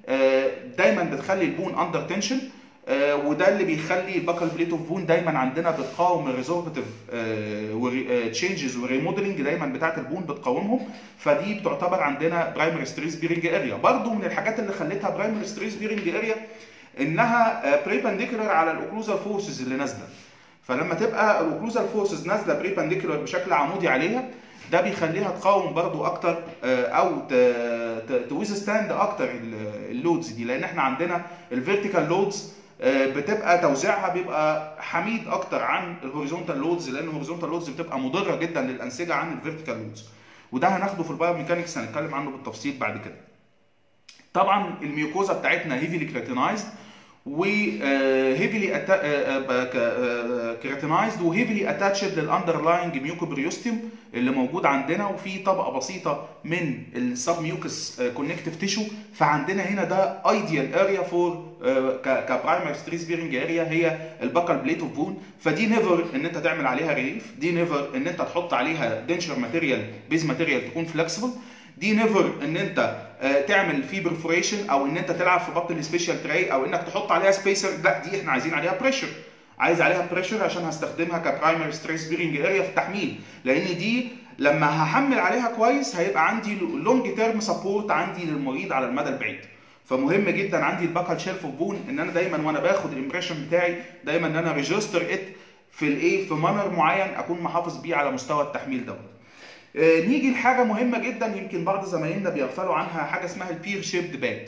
آه، دايما بتخلي البون اندر تنشن وده اللي بيخلي الباكل بليت اوف بون دايما عندنا بتقاوم الريزوربتيف تشينجز والريموديلنج دايما بتاعت البون بتقاومهم فدي بتعتبر عندنا برايمري ستريس بيرنج اريا برضو من الحاجات اللي خلتها برايمري ستريس بيرنج اريا انها بريبانديكولار على الاوكلوزال فورسز اللي نازله فلما تبقى الاوكلوزال فورسز نازله بريبانديكولار بشكل عمودي عليها ده بيخليها تقاوم برضو اكتر آه، او تويز ستاند اكتر ال- اللودز دي لان احنا عندنا الفيرتيكال لودز بتبقى توزيعها بيبقى حميد اكتر عن الهوريزونتال لودز لان الهوريزونتال لودز بتبقى مضره جدا للانسجه عن الفيرتيكال لودز وده هناخده في البايوميكانكس هنتكلم عنه بالتفصيل بعد كده طبعا الميوكوزا بتاعتنا هيفيلي كريتينايزد وهيفيلي كريتينايزد وهيفيلي اتاتشد للاندرلاينج ميوكوبريوستيوم اللي موجود عندنا وفي طبقه بسيطه من السب ميوكس كونكتيف تيشو فعندنا هنا ده ايديال اريا فور كبرايمري ستريس بيرنج اريا هي الباكال بليت اوف بون فدي نيفر ان انت تعمل عليها ريليف دي نيفر ان انت تحط عليها دنشر ماتيريال بيز ماتيريال تكون فلكسبل دي نيفر ان انت آه، تعمل فيه برفوريشن او ان انت تلعب في بطن السبيشال تراي او انك تحط عليها سبيسر لا دي احنا عايزين عليها بريشر عايز عليها بريشر عشان هستخدمها كبرايمري ستريس بيرنج اريا في التحميل لان دي لما هحمل عليها كويس هيبقى عندي لونج تيرم سبورت عندي للمريض على المدى البعيد فمهم جدا عندي الباكال شيلف اوف بون ان انا دايما وانا باخد الامبريشن بتاعي دايما ان انا ريجستر ات في الايه في مانر معين اكون محافظ بيه على مستوى التحميل دوت آه، نيجي لحاجه مهمه جدا يمكن بعض زمايلنا بيغفلوا عنها حاجه اسمها البير شيبد باد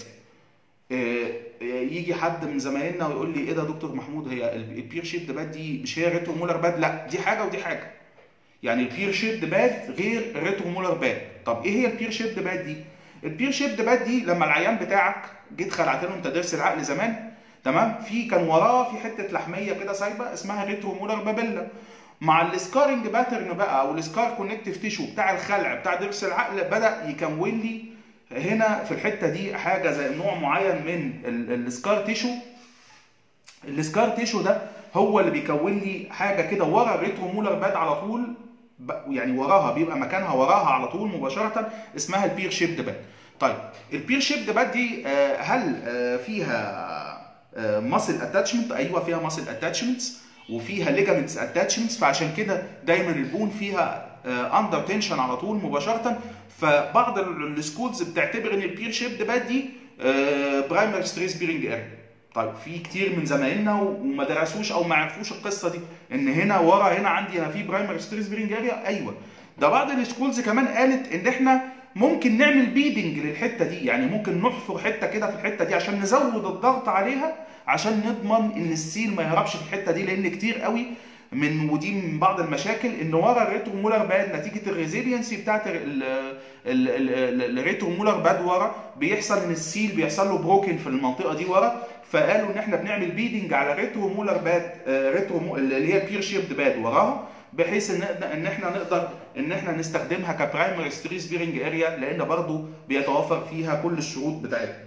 يجي حد من زمايلنا ويقول لي ايه ده يا دكتور محمود هي البير شيبد باد دي مش هي ريترو مولر باد لا دي حاجه ودي حاجه يعني البير شيبد باد غير الريترو مولر باد طب ايه هي البير شيبد باد دي البير شيبد باد دي لما العيان بتاعك جيت خلعت له انت ضرس العقل زمان تمام في كان وراه في حته لحميه كده سايبه اسمها ريترو مولر بابيلا مع السكارنج باترن بقى او السكار كونكتيف تيشو بتاع الخلع بتاع ضرس العقل بدا يكون لي هنا في الحته دي حاجه زي نوع معين من ال- السكار تيشو السكار تيشو ده هو اللي بيكون لي حاجه كده ورا الريترو مولر باد على طول ب- يعني وراها بيبقى مكانها وراها على طول مباشره اسمها البير شيبد باد طيب البير شيبد باد دي آه، هل آه، فيها ماسل اتاتشمنت ايوه فيها ماسل اتاتشمنتس وفيها ليجامنتس اتاتشمنتس فعشان كده دايما البون فيها اندر تنشن على طول مباشره فبعض ال- السكولز بتعتبر ان البير شيبد باد دي برايمري ستريس بيرنج اريا طيب في كتير من زمايلنا وما درسوش او ما عرفوش القصه دي ان هنا ورا هنا عندي انا في برايمري ستريس بيرنج اريا ايوه ده بعض السكولز كمان قالت ان احنا ممكن نعمل بيدنج للحته دي يعني ممكن نحفر حته كده في الحته دي عشان نزود الضغط عليها عشان نضمن ان السيل ما يهربش في الحته دي لان كتير قوي من ودي من بعض المشاكل ان ورا الريترو مولر باد نتيجه الريزيلينسي بتاعت الريترو مولر باد ورا بيحصل ان السيل بيحصل له بروكن في المنطقه دي ورا فقالوا ان احنا بنعمل بيدنج على ريترو مولر باد آه، ريترو مو- اللي هي بير شيبد باد وراها بحيث ان ان احنا نقدر ان احنا نستخدمها كبرايمري ستريس بيرنج اريا لان برضو بيتوفر فيها كل الشروط بتاعتها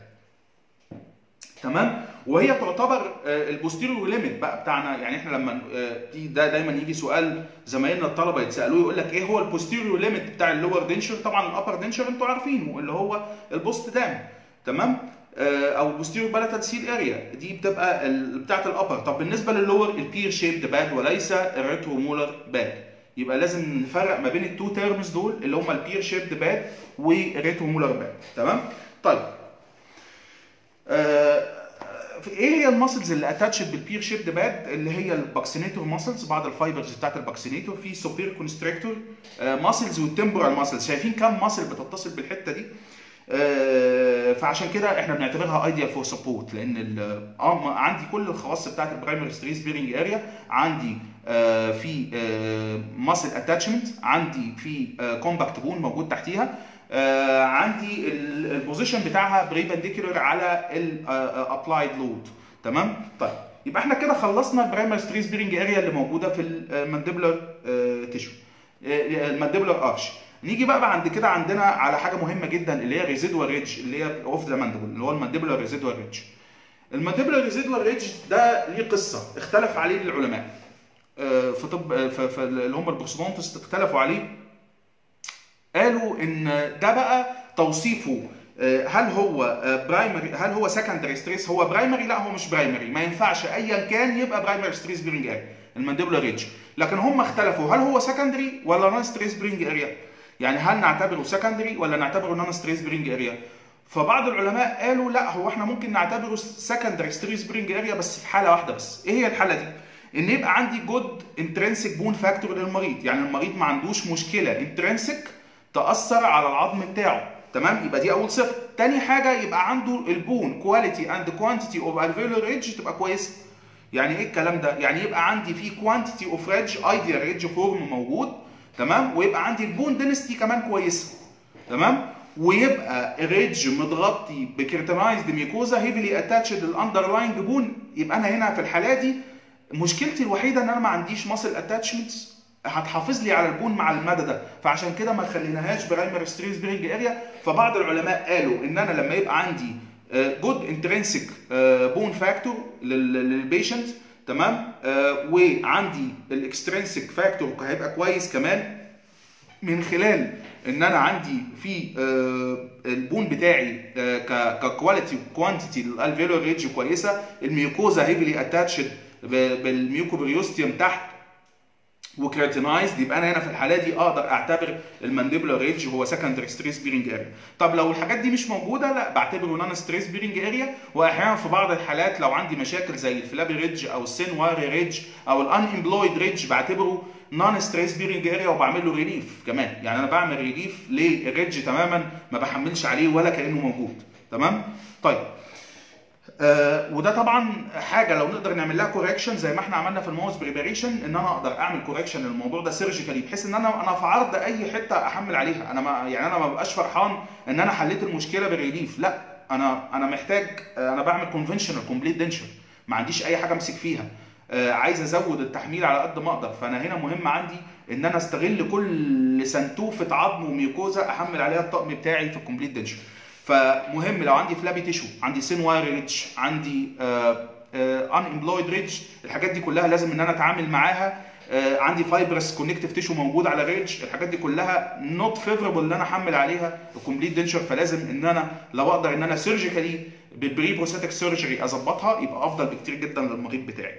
تمام وهي تعتبر البوستيريور ليميت بقى بتاعنا يعني احنا لما آه، دي ده دايما يجي سؤال زمايلنا الطلبه يتسالوه يقول لك ايه هو البوستيريور ليميت بتاع اللور دنشر طبعا الابر دنشر انتوا عارفينه اللي هو البوست دام تمام آه، او البوستيريور بالاتال سيل اريا دي بتبقى ال- بتاعه الابر طب بالنسبه للور البير شيبد باد وليس الريترو مولر باد يبقى لازم نفرق ما بين التو تيرمز دول اللي هم البير شيبد باد والريترو مولر باد تمام طيب آه، ايه هي الماسلز اللي اتاتشد بالبير شيبد باد اللي هي الباكسينيتور ماسلز بعض الفايبرز بتاعت الباكسينيتور في سوبير كونستريكتور ماسلز والتمبورال ماسلز شايفين كام ماسل بتتصل بالحته دي آه، فعشان كده احنا بنعتبرها ايديال فور سبورت لان ال- اه ما- عندي كل الخواص بتاعت البرايمري ستريس بيرنج اريا عندي آه، في ماسل اتاتشمنت عندي في كومباكت بون موجود تحتيها آه، عندي ال- البوزيشن بتاعها بريبنديكولار على الابلايد لود تمام طيب يبقى احنا كده خلصنا البرايمري ستريس بيرنج اريا اللي موجوده في المانديبولار تيشو المانديبولار ارش نيجي بقى بعد كده عندنا على حاجه مهمه جدا اللي هي ريزيدوال ريدج اللي هي اوف ذا مانديبل اللي هو المانديبولار ريزيدوال ريدج المانديبولار ريزيدوال ريدج ده ليه قصه اختلف عليه العلماء آه، في طب آه، في في اللي هم البروسودونتست اختلفوا عليه قالوا ان ده بقى توصيفه آه، هل هو برايمري هل هو سكندري ستريس هو برايمري لا هو مش برايمري ما ينفعش ايا كان يبقى برايمري ستريس بيرنج اريا المانديبولار ريدج لكن هم اختلفوا هل هو سكندري ولا نون ستريس بيرنج اريا يعني هل نعتبره سكندري ولا نعتبره نون ستريس بيرنج اريا فبعض العلماء قالوا لا هو احنا ممكن نعتبره سكندري ستريس بيرنج اريا بس في حاله واحده بس ايه هي الحاله دي ان يبقى عندي جود انترنسك بون فاكتور للمريض يعني المريض ما عندوش مشكله انترنسك تاثر على العظم بتاعه تمام يبقى دي اول صفه تاني حاجه يبقى عنده البون كواليتي اند كوانتيتي اوف الفيولار ريدج تبقى كويسه يعني ايه الكلام ده يعني يبقى عندي في كوانتيتي اوف ريدج ايديال ريدج فورم موجود تمام ويبقى عندي البون دينستي كمان كويسه تمام ويبقى الريدج متغطي بكريتنايزد ميكوزا هيفلي اتاتشد الاندرلاينج بون يبقى انا هنا في الحاله دي مشكلتي الوحيده ان انا ما عنديش ماسل اتاتشمنتس هتحافظ لي على البون مع المدى ده فعشان كده ما خليناهاش برايمري ستريس بيرنج اريا فبعض العلماء قالوا ان انا لما يبقى عندي جود انترنسك بون فاكتور للبيشنت تمام آه، وعندي الاكسترنسك فاكتور هيبقى كويس كمان من خلال ان انا عندي في آه، البون بتاعي آه، ككواليتي وكوانتيتي الالفيولار ريدج كويسه الميوكوزا هيفلي اتاتشد بالميوكوبريوستيوم تحت وكريتينايزد يبقى انا هنا في الحاله دي اقدر اعتبر المانديبولار ريدج هو سكندري ستريس بيرنج اريا طب لو الحاجات دي مش موجوده لا بعتبره نون ستريس بيرنج اريا واحيانا في بعض الحالات لو عندي مشاكل زي الفلابي ريدج او السين واري ريدج او الان امبلويد ريدج بعتبره نون ستريس بيرنج اريا وبعمل له ريليف كمان يعني انا بعمل ريليف للريدج تماما ما بحملش عليه ولا كانه موجود تمام طيب آه وده طبعا حاجه لو نقدر نعمل لها كوركشن زي ما احنا عملنا في الماوس بريباريشن ان انا اقدر اعمل كوركشن للموضوع ده سيرجيكالي بحيث ان انا انا في عرض اي حته احمل عليها انا ما يعني انا ما ببقاش فرحان ان انا حليت المشكله بريليف لا انا انا محتاج آه، انا بعمل كونفنشنال كومبليت دنشر ما عنديش اي حاجه امسك فيها آه، عايز ازود التحميل على قد ما اقدر فانا هنا مهم عندي ان انا استغل كل سنتوفه عظم وميوكوزا احمل عليها الطقم بتاعي في الكومبليت دنشر فمهم لو عندي فلابي تيشو عندي سين واير ريدج عندي ان امبلويد ريدج الحاجات دي كلها لازم ان انا اتعامل معاها آه، عندي فايبرس كونكتيف تيشو موجود على ريدج الحاجات دي كلها نوت فيفربل ان انا احمل عليها الكومبليت دنشر فلازم ان انا لو اقدر ان انا سيرجيكالي بالبري بروستاتيك سيرجري اظبطها يبقى افضل بكتير جدا للمريض بتاعي.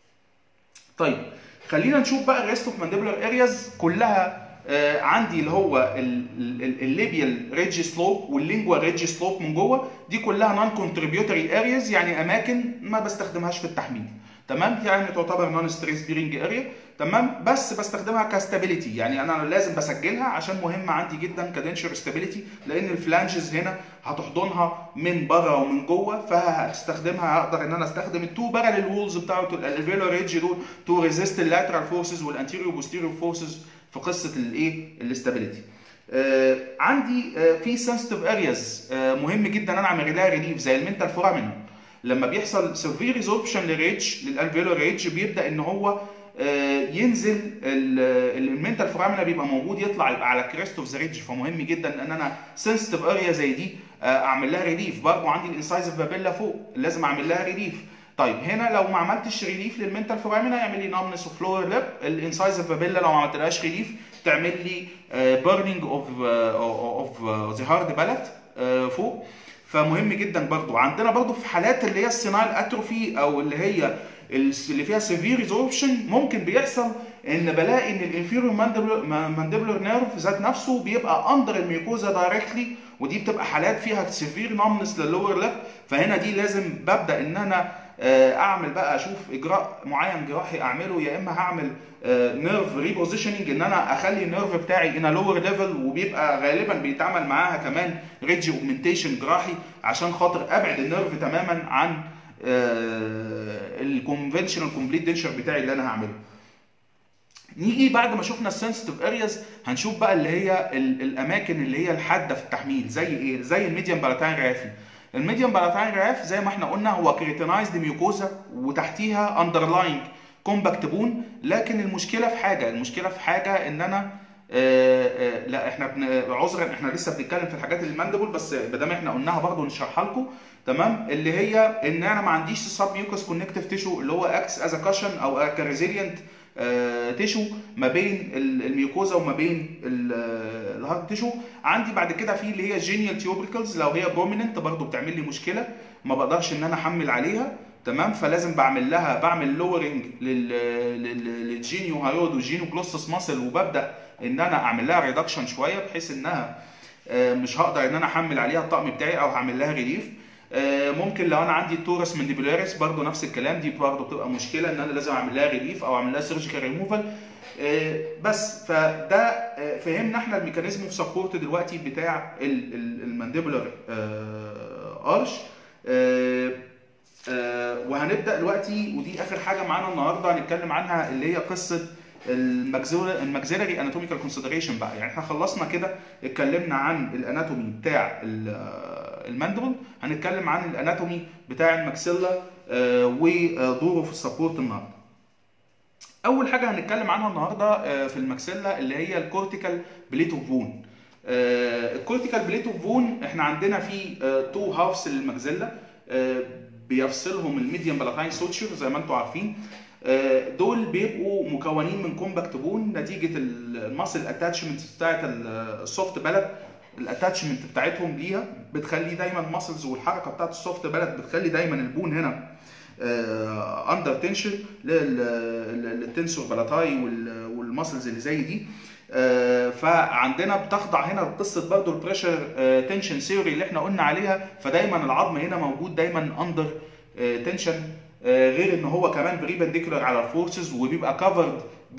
طيب خلينا نشوف بقى الريست اوف مانديبولار ارياز كلها آه، عندي اللي هو الليبيال ريدج سلوب واللينجوال ريدج سلوب من جوه دي كلها نون كونتريبيوتري ارياز يعني اماكن ما بستخدمهاش في التحميل تمام يعني تعتبر نون ستريس بيرنج اريا تمام بس بستخدمها كستابيليتي يعني انا لازم بسجلها عشان مهمه عندي جدا كدنشر ستابيليتي لان الفلانجز هنا هتحضنها من بره ومن جوه فهستخدمها هقدر ان انا استخدم التو باراليل وولز بتاعت الالفيولار ريدج دول تو ريزيست اللاترال فورسز والانتيريور بوستيريور فورسز في قصه الايه الاستابيليتي آه عندي آه في سنسيتيف ارياز آه مهم جدا انا اعمل لها ريليف زي المنتال فورامين لما بيحصل سيفير ريزوربشن للريدج للالفيولار ريدج بيبدا ان هو آه، ينزل المنتال فورامينا بيبقى موجود يطلع يبقى على كريست اوف ذا ريدج فمهم جدا ان انا سنسيتيف اريا زي دي آه، اعمل لها ريليف برضه عندي الانسايزف بابيلا فوق لازم اعمل لها ريليف طيب هنا لو ما عملتش ريليف للمنتال فورامينا يعمل لي نامنس اوف لور ليب الانسايزف بابيلا لو ما عملتلهاش ريليف تعمل لي بيرنينج اوف اوف ذا هارد بالات فوق فمهم جدا برضو عندنا برضو في حالات اللي هي السينايل اتروفي او اللي هي اللي فيها سيفير ريزوربشن ممكن بيحصل ان بلاقي ان الانفيريور مانديبولار نيرف ذات نفسه بيبقى اندر الميوكوزا دايركتلي ودي بتبقى حالات فيها سيفير نمنس للور ليب فهنا دي لازم ببدا ان انا اعمل بقى اشوف اجراء معين جراحي اعمله يا اما هعمل نيرف ريبوزيشننج ان انا اخلي النيرف بتاعي ان لور ليفل وبيبقى غالبا بيتعمل معاها كمان ريدج اوجمنتيشن جراحي عشان خاطر ابعد النيرف تماما عن الكونفنشنال كومبليت دنشر بتاعي اللي انا هعمله نيجي بعد ما شفنا السنسيتيف ارياز هنشوف بقى اللي هي الاماكن اللي هي الحاده في التحميل زي ايه زي الميديم بالاتاين رافي الميديم بالاتاين راف زي ما احنا قلنا هو كريتينايزد ميوكوزا وتحتيها اندرلاينج كومباكت بون لكن المشكله في حاجه المشكله في حاجه ان انا آآ آآ لا احنا عذرا احنا لسه بنتكلم في الحاجات الماندبل بس ما دام احنا قلناها برضه نشرحها لكم تمام اللي هي ان انا ما عنديش سب ميوكس كونكتيف تيشو اللي هو اكتس از كاشن او كريزيلينت تيشو ما بين الميوكوزا وما بين الهارد تيشو عندي بعد كده في اللي هي جينيال تيوبريكلز لو هي بروميننت برضو بتعمل لي مشكله ما بقدرش ان انا احمل عليها تمام فلازم بعمل لها بعمل لورنج للجينيو هايود والجينيو جلوسس ماسل وببدا ان انا اعمل لها ريدكشن شويه بحيث انها مش هقدر ان انا احمل عليها الطقم بتاعي او هعمل لها ريليف ممكن لو انا عندي التورس مانديبولاريس برضو نفس الكلام دي برضو بتبقى مشكله ان انا لازم اعمل لها ريليف او اعمل لها سيرجيكال ريموفال بس فده فهمنا احنا الميكانيزم اوف سبورت دلوقتي بتاع المانديبولار ارش وهنبدا دلوقتي ودي اخر حاجه معانا النهارده هنتكلم عنها اللي هي قصه الماكسيلاري اناتوميكال كونسيدريشن بقى يعني احنا خلصنا كده اتكلمنا عن الاناتومي بتاع الماندبل هنتكلم عن الاناتومي بتاع الماكسيلا ودوره في السبورت النهارده اول حاجه هنتكلم عنها النهارده في الماكسيلا اللي هي الكورتيكال بليت اوف بون الكورتيكال بليت اوف بون احنا عندنا في تو هافس للماكسيلا بيفصلهم الميديان بلاتاين سوتشر زي ما انتم عارفين دول بيبقوا مكونين من كومباكت بون نتيجه الماسل اتاتشمنت بتاعت السوفت بلد الاتاتشمنت بتاعتهم ليها بتخلي دايما الماسلز والحركه بتاعت السوفت بلد بتخلي دايما البون هنا اندر تنشن للتنسور بلاتاي والماسلز اللي زي دي فعندنا بتخضع هنا لقصه برضه البريشر تنشن ثيوري اللي احنا قلنا عليها فدايما العظم هنا موجود دايما اندر تنشن غير ان هو كمان بريبنديكولار على الفورسز وبيبقى كفرد ب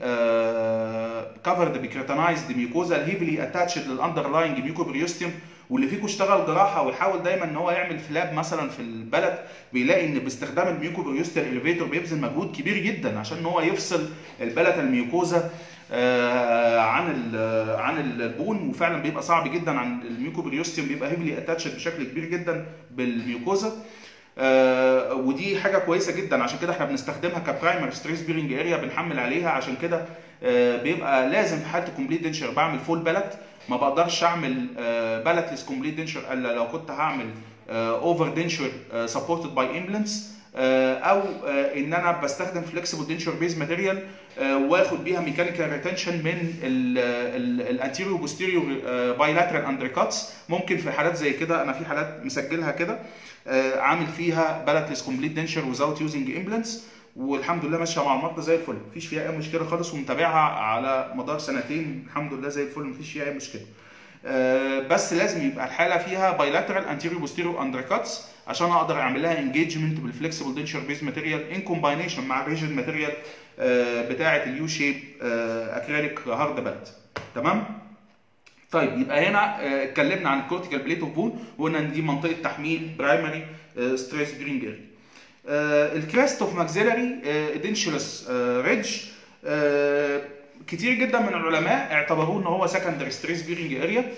كفرد بكريتنايزد ميوكوزا الهيفلي اتاتشد للاندرلاينج ميوكوبريوستيوم واللي فيكم اشتغل جراحه ويحاول دايما ان هو يعمل فلاب مثلا في البلد بيلاقي ان باستخدام الميوكوبريوستر اليفيتور بيبذل مجهود كبير جدا عشان ان هو يفصل البلد الميوكوزا عن عن البون وفعلا بيبقى صعب جدا عن الميوكوبريوستيوم بيبقى هيفلي اتاتشد بشكل كبير جدا بالميوكوزا آه ودي حاجه كويسه جدا عشان كده احنا بنستخدمها كبرايمري ستريس بيرنج اريا بنحمل عليها عشان كده آه بيبقى لازم في حاله كومبليت دنشر بعمل فول بلت ما بقدرش اعمل آه بلتلس كومبليت دنشر الا لو كنت هعمل اوفر دنشر سبورتد باي امبلانتس او ان انا بستخدم فليكسبل دنشر بيز ماتيريال واخد بيها ميكانيكال ريتنشن من الانتيريو بوستيريو بايلاترال اندركاتس ممكن في حالات زي كده انا في حالات مسجلها كده عامل فيها بلاتلس كومبليت دنشر وزاوت يوزنج امبلانتس والحمد لله ماشيه مع المرضى زي الفل مفيش فيها اي مشكله خالص ومتابعها على مدار سنتين الحمد لله زي الفل مفيش فيها اي مشكله بس لازم يبقى الحاله فيها بايلاترال انتيريو بوستيريو اندركاتس عشان اقدر اعمل لها انجيجمنت بالفلكسبل دنشر بيز ماتيريال ان كومباينيشن مع الريجيد ماتيريال بتاعه اليو شيب اكريليك هارد بلت تمام طيب يبقى هنا اتكلمنا عن الكورتيكال بليت اوف بون وقلنا ان دي منطقه تحميل برايمري ستريس بيرنج اريا الكريست اوف ماكسيلاري ادنشلس ريدج كتير جدا من العلماء اعتبروه ان هو سكندري ستريس بيرنج اريا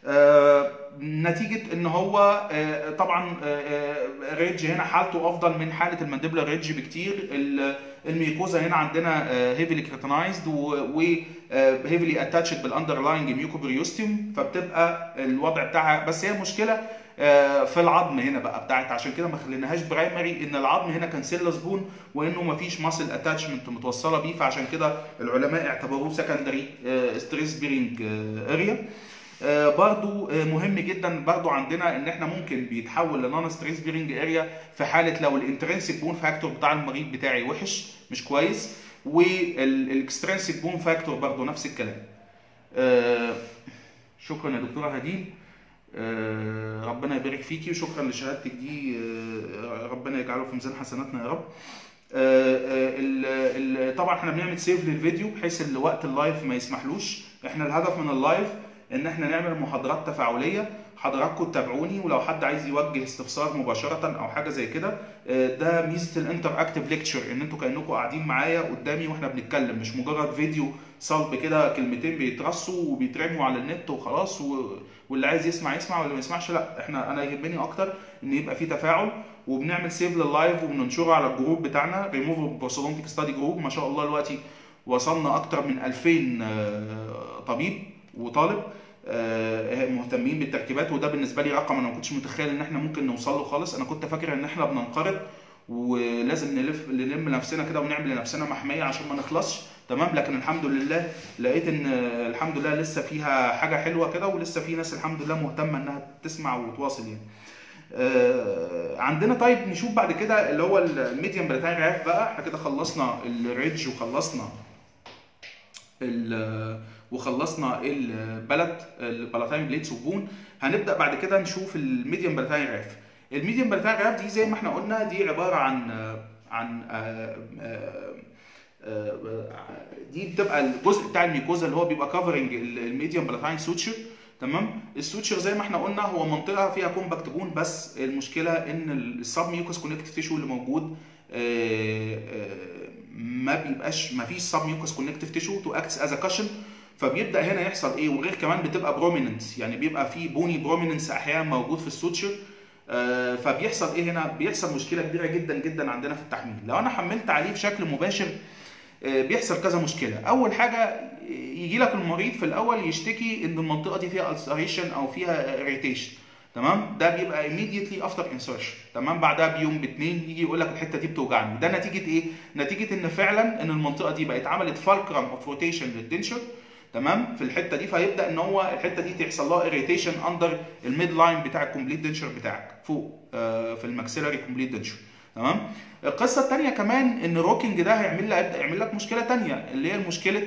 نتيجه ان هو طبعا ريدج هنا حالته افضل من حاله المانديبولار ريدج بكتير الميكوزا هنا عندنا هيفلي كريتنايزد وهيفلي اتاتشد بالاندرلاينج ميوكوبريوستيوم فبتبقى الوضع بتاعها بس هي المشكله في العظم هنا بقى بتاعت عشان كده ما خليناهاش برايمري ان العظم هنا كان سيلس بون وانه ما فيش ماسل اتاتشمنت متوصله بيه فعشان كده العلماء اعتبروه سكندري ستريس بيرنج اريا برضو مهم جدا برضو عندنا ان احنا ممكن بيتحول لنون ستريس بيرنج اريا في حاله لو الانترنسيك بون فاكتور بتاع المريض بتاعي وحش مش كويس والاكسترنسيك بون فاكتور برضو نفس الكلام شكرا يا دكتوره هديل ربنا يبارك فيكي وشكرا لشهادتك دي ربنا يجعله في ميزان حسناتنا يا رب طبعا احنا بنعمل سيف للفيديو بحيث وقت اللايف ما يسمحلوش احنا الهدف من اللايف ان احنا نعمل محاضرات تفاعليه حضراتكم تتابعوني ولو حد عايز يوجه استفسار مباشره او حاجه زي كده ده ميزه الانتر اكتيف ليكتشر ان انتوا كانكم قاعدين معايا قدامي واحنا بنتكلم مش مجرد فيديو صلب كده كلمتين بيترصوا وبيترموا على النت وخلاص و... واللي عايز يسمع يسمع واللي ما يسمعش لا احنا انا يهمني اكتر ان يبقى في تفاعل وبنعمل سيف لللايف وبننشره على الجروب بتاعنا ريموف بورسودونتيك ستادي جروب ما شاء الله دلوقتي وصلنا اكتر من 2000 طبيب وطالب مهتمين بالتركيبات وده بالنسبه لي رقم انا ما كنتش متخيل ان احنا ممكن نوصل له خالص انا كنت فاكر ان احنا بننقرض ولازم نلف نلم نفسنا كده ونعمل لنفسنا محميه عشان ما نخلصش تمام لكن الحمد لله لقيت ان الحمد لله لسه فيها حاجه حلوه كده ولسه في ناس الحمد لله مهتمه انها تسمع وتواصل يعني آه، عندنا طيب نشوف بعد كده اللي هو الميديم بريتاين راف بقى احنا كده خلصنا الريدج وخلصنا ال- وخلصنا البلد البلاتاين بليتس وبون هنبدا بعد كده نشوف الميديم بريتاين راف الميديم بريتاين راف دي زي ما احنا قلنا دي عباره عن عن آه، آه، آه، دي بتبقى الجزء بتاع الميكوزا اللي هو بيبقى كفرنج الميديم بريتاين سوتشر تمام السوتشر زي ما احنا قلنا هو منطقه فيها كومباكت بون بس المشكله ان السب ميوكس كونكتيف تيشو اللي موجود آه، آه، ما بيبقاش ما فيش سب ميوكس كونكتيف تيشو تو اكتس از كاشن فبيبدا هنا يحصل ايه وغير كمان بتبقى بروميننس يعني بيبقى في بوني بروميننس احيانا موجود في السوتشر آه، فبيحصل ايه هنا بيحصل مشكله كبيره جدا جدا عندنا في التحميل لو انا حملت عليه بشكل مباشر آه، بيحصل كذا مشكله اول حاجه يجي لك المريض في الاول يشتكي ان المنطقه دي فيها ulceration او فيها irritation تمام ده بيبقى immediately after insertion تمام بعدها بيوم باتنين يجي يقول لك الحته دي بتوجعني ده نتيجه ايه نتيجه ان فعلا ان المنطقه دي بقت عملت فالكرم اوف روتيشن للدنشر تمام في الحته دي فيبدا ان هو الحته دي تحصل لها irritation اندر الميد لاين بتاع الكومبليت دنشر بتاعك فوق آه، في الماكسيلاري كومبليت دنشر تمام القصه الثانيه كمان ان الروكينج ده هيعمل لك يبدا يعمل لك مشكله ثانيه اللي هي مشكله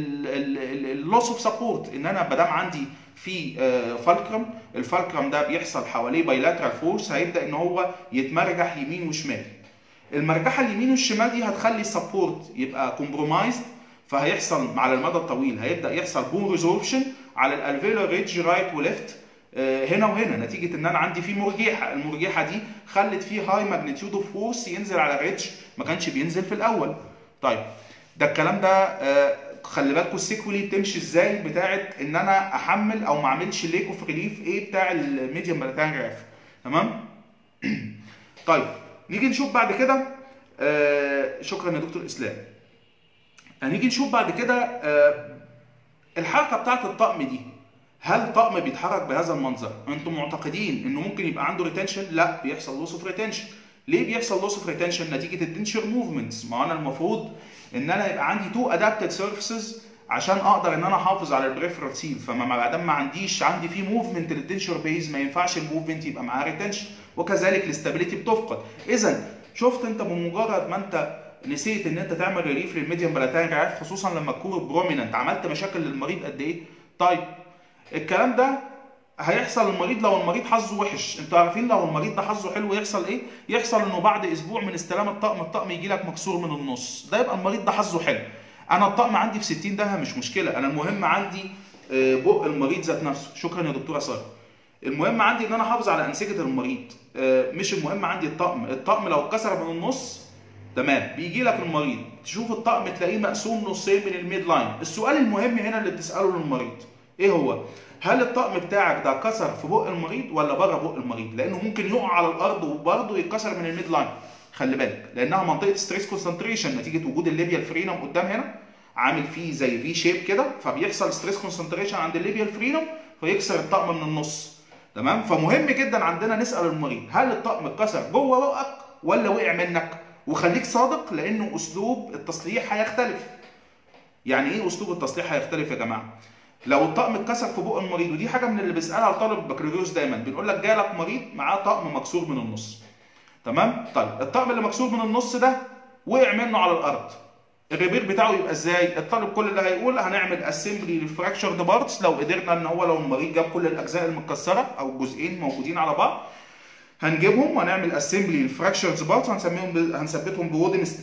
اللوس اوف سبورت ان انا ما دام عندي في فالكرم الفالكرم ده بيحصل حواليه بايلاترال فورس هيبدا ان هو يتمرجح يمين وشمال المرجحه اليمين والشمال دي هتخلي السبورت يبقى كومبرومايزد فهيحصل على المدى الطويل هيبدا يحصل بون ريزوربشن على الالفيولار ريدج رايت وليفت هنا وهنا نتيجه ان انا عندي في مرجحه المرجحه دي خلت فيه هاي ماجنتيود اوف فورس ينزل على الريدج ما كانش بينزل في الاول طيب ده الكلام ده آه، خلي بالكم السيكولي بتمشي ازاي بتاعت ان انا احمل او ما اعملش ليك اوف ريليف ايه بتاع الميديم بريتان جراف تمام طيب نيجي نشوف بعد كده آه، شكرا يا دكتور اسلام هنيجي نشوف بعد كده آه، الحركه بتاعت الطقم دي هل الطقم بيتحرك بهذا المنظر انتم معتقدين انه ممكن يبقى عنده ريتنشن لا بيحصل لوس اوف ريتنشن ليه بيحصل لوس اوف ريتنشن نتيجه التنشر موفمنتس ما انا المفروض ان انا يبقى عندي تو ادابتد سيرفيسز عشان اقدر ان انا احافظ على البريفرال سيل فما ما دام ما عنديش عندي في موفمنت للتنشر بيز ما ينفعش الموفمنت يبقى معاه ريتنشن وكذلك الاستابيليتي بتفقد اذا شفت انت بمجرد ما انت نسيت ان انت تعمل ريليف للميديم بلاتين عارف خصوصا لما تكون بروميننت عملت مشاكل للمريض قد ايه طيب الكلام ده هيحصل المريض لو المريض حظه وحش انتوا عارفين لو المريض ده حظه حلو يحصل ايه يحصل انه بعد اسبوع من استلام الطقم الطقم يجي لك مكسور من النص ده يبقى المريض ده حظه حلو انا الطقم عندي في 60 ده مش مشكله انا المهم عندي آه، بق المريض ذات نفسه شكرا يا دكتوره ساره المهم عندي ان انا احافظ على انسجه المريض آه، مش المهم عندي الطقم الطقم لو اتكسر من النص تمام بيجي لك المريض تشوف الطقم تلاقيه مقسوم نصين من الميد لاين السؤال المهم هنا اللي بتساله للمريض ايه هو هل الطقم بتاعك ده كسر في بق المريض ولا بره بق المريض لانه ممكن يقع على الارض وبرضه يتكسر من الميد لاين خلي بالك لانها منطقه ستريس كونسنتريشن نتيجه وجود الليبيا الفرينم قدام هنا عامل فيه زي في شيب كده فبيحصل ستريس كونسنتريشن عند الليبيا الفرينم فيكسر الطقم من النص تمام فمهم جدا عندنا نسال المريض هل الطقم اتكسر جوه بقك ولا وقع منك وخليك صادق لانه اسلوب التصليح هيختلف يعني ايه اسلوب التصليح هيختلف يا جماعه لو الطقم اتكسر في بق المريض ودي حاجه من اللي بيسالها الطالب البكالوريوس دايما بنقول لك جالك مريض معاه طقم مكسور من النص تمام طيب الطقم اللي مكسور من النص ده وقع منه على الارض الريبير بتاعه يبقى ازاي الطالب كل اللي هيقول هنعمل اسمبلي للفراكشرد بارتس لو قدرنا ان هو لو المريض جاب كل الاجزاء المتكسره او الجزئين موجودين على بعض هنجيبهم وهنعمل اسمبلي للفراكشرز بارتس وهنسميهم ب... هنثبتهم بودن است...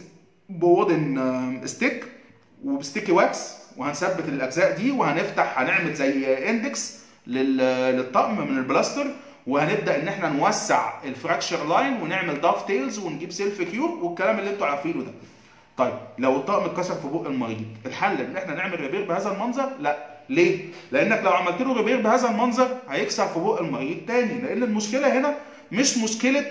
بودن آم، ستيك وبستيكي واكس وهنثبت الاجزاء دي وهنفتح هنعمل زي اندكس لل... للطقم من البلاستر وهنبدا ان احنا نوسع الفراكشر لاين ونعمل داف تيلز ونجيب سيلف كيور والكلام اللي انتوا عارفينه ده طيب لو الطقم اتكسر في بق المريض الحل ان احنا نعمل ريبير بهذا المنظر لا ليه لانك لو عملت له ريبير بهذا المنظر هيكسر في بق المريض تاني لان المشكله هنا مش مشكله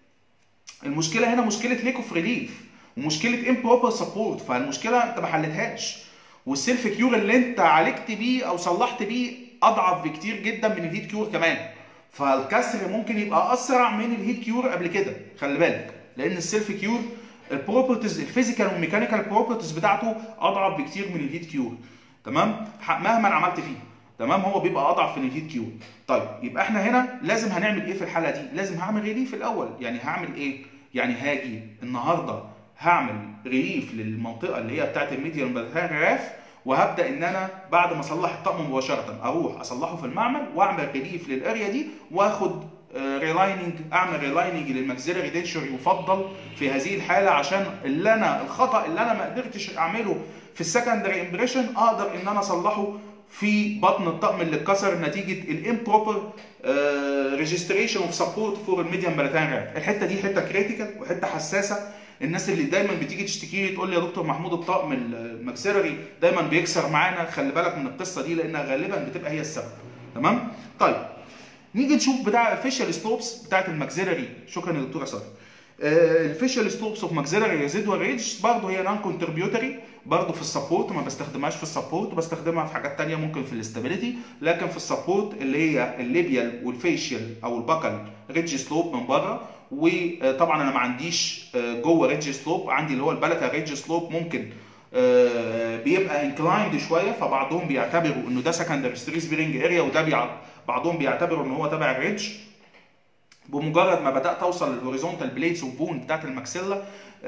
المشكله هنا مشكله ليك اوف ريليف ومشكله امبروبر سبورت فالمشكله انت ما حلتهاش والسيلف كيور اللي انت عالجت بيه او صلحت بيه اضعف بكتير جدا من الهيت كيور كمان فالكسر ممكن يبقى اسرع من الهيت كيور قبل كده خلي بالك لان السيلف كيور البروبرتيز الفيزيكال والميكانيكال بروبرتيز بتاعته اضعف بكتير من الهيت كيور تمام ح- مهما عملت فيه تمام هو بيبقى اضعف من الهيت كيور طيب يبقى احنا هنا لازم هنعمل ايه في الحاله دي لازم هعمل ريليف الاول يعني هعمل ايه يعني هاجي النهارده هعمل ريليف للمنطقه اللي هي بتاعت الميديان راف وهبدا ان انا بعد ما اصلح الطقم مباشره اروح اصلحه في المعمل واعمل ريليف للاريا دي واخد ريلايننج اعمل ريلايننج للماكسيلاري دينشر يفضل في هذه الحاله عشان اللي انا الخطا اللي انا ما قدرتش اعمله في السكندري امبريشن اقدر ان انا اصلحه في بطن الطقم اللي اتكسر نتيجه الامبروبر ريجستريشن اوف سبورت فور الميديان بلاتان راف الحته دي حته كريتيكال وحته حساسه الناس اللي دايما بتيجي تشتكي لي تقول لي يا دكتور محمود الطقم الماكسيلري دايما بيكسر معانا خلي بالك من القصه دي لانها غالبا بتبقى هي السبب تمام طيب نيجي نشوف بتاع الفيشال ستوبس بتاعت الماكسيلري شكرا يا دكتوره ساره الفيشال ستوبس اوف ماكسيلري ريزيدوال ريج برضه هي نون كونتريبيوتري برضه في السبورت ما بستخدمهاش في السبورت بستخدمها في حاجات تانية ممكن في الاستابيليتي لكن في السبورت اللي هي الليبيال والفيشيال او الباكل ريدج سلوب من بره وطبعا انا ما عنديش جوه ريدج سلوب عندي اللي هو البلتا ريدج سلوب ممكن بيبقى انكلايند شويه فبعضهم بيعتبروا انه ده سكندري ستريس بيرنج اريا وده بيع... بعضهم بيعتبروا ان هو تبع الريدج بمجرد ما بدات اوصل للهوريزونتال بليدز وبون بتاعت الماكسيلا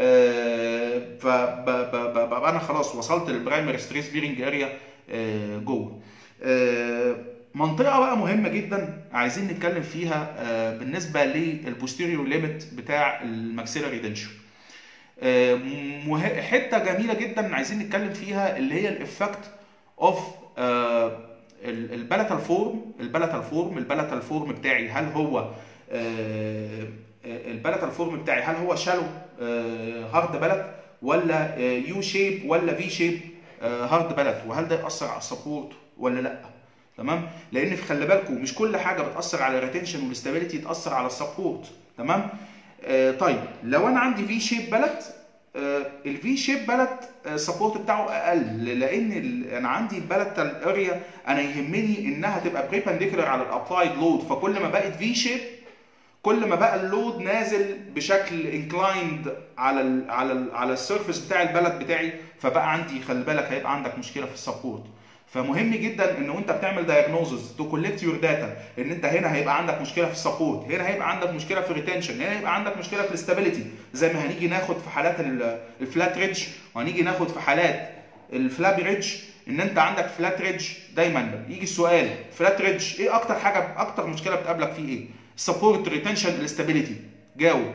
فببقى انا خلاص وصلت للبرايمري ستريس بيرنج اريا جوه منطقه بقى مهمه جدا عايزين نتكلم فيها بالنسبه للبوستيريور ليميت بتاع الماكسيلاري دنشر حته جميله جدا عايزين نتكلم فيها اللي هي الافكت اوف البلاتال فورم البلاتال فورم البلاتال فورم بتاعي هل هو البلاتال فورم بتاعي هل هو شالو هارد بلت ولا يو شيب ولا في شيب هارد بلت وهل ده ياثر على السبورت ولا لا تمام لان خلي بالكم مش كل حاجه بتاثر على الريتنشن والاستابيليتي تاثر على السبورت تمام آه طيب لو انا عندي في شيب بلت آه الفي شيب بلت السبورت بتاعه اقل لان انا عندي البلت الاريا انا يهمني انها تبقى بريبنديكولار على الابلايد لود فكل ما بقت في شيب كل ما بقى اللود نازل بشكل انكلايند على ال على ال على السيرفيس بتاع البلد بتاعي فبقى عندي خلي بالك هيبقى عندك مشكله في السبورت فمهم جدا ان وانت بتعمل دايجنوزز تو كولكت يور داتا ان انت هنا هيبقى عندك مشكله في السبورت هنا هيبقى عندك مشكله في الريتنشن هنا هيبقى عندك مشكله في الاستابيليتي زي ما هنيجي ناخد في حالات الفلات ريدج وهنيجي ناخد في حالات الفلابي ريدج ان انت عندك فلات ريدج دايما يجي السؤال فلات ريدج ايه اكتر حاجه اكتر مشكله بتقابلك فيه ايه السبورت ريتنشن الاستابيليتي جاوب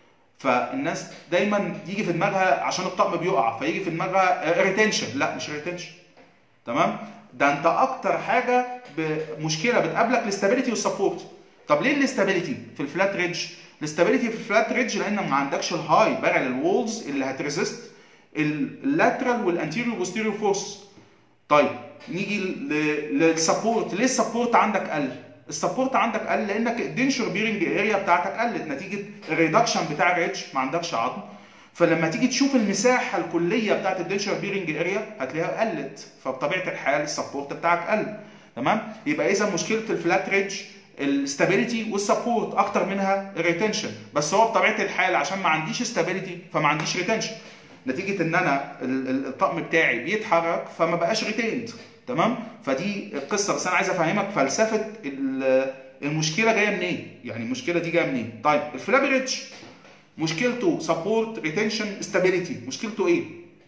فالناس دايما يجي في دماغها عشان الطقم بيقع فيجي في دماغها ريتنشن لا مش ريتنشن تمام ده انت اكتر حاجه مشكله بتقابلك الاستابيليتي والسبورت طب ليه الاستابيليتي في الفلات ريدج الاستابيليتي في الفلات ريدج لان ما عندكش الهاي بارل وولز اللي هتريزست اللاترال والانتيريور بوستيريور فورس طيب نيجي للسبورت ليه السبورت عندك قل السبورت عندك قل لانك الدنشر بيرنج اريا بتاعتك قلت نتيجه الريدكشن بتاع الريدج ما عندكش عظم فلما تيجي تشوف المساحه الكليه بتاعت الدنشر بيرنج اريا هتلاقيها قلت فبطبيعه الحال السبورت بتاعك قل تمام يبقى اذا مشكله الفلات ريدج الاستابيليتي والسبورت اكتر منها الريتنشن بس هو بطبيعه الحال عشان ما عنديش استابيليتي فما عنديش ريتنشن نتيجه ان انا الطقم بتاعي بيتحرك فما بقاش ريتيند تمام فدي القصه بس انا عايز افهمك فلسفه المشكله جايه منين إيه؟ يعني المشكله دي جايه منين إيه؟ طيب الفلابي ريدج مشكلته سبورت ريتنشن استابيليتي مشكلته ايه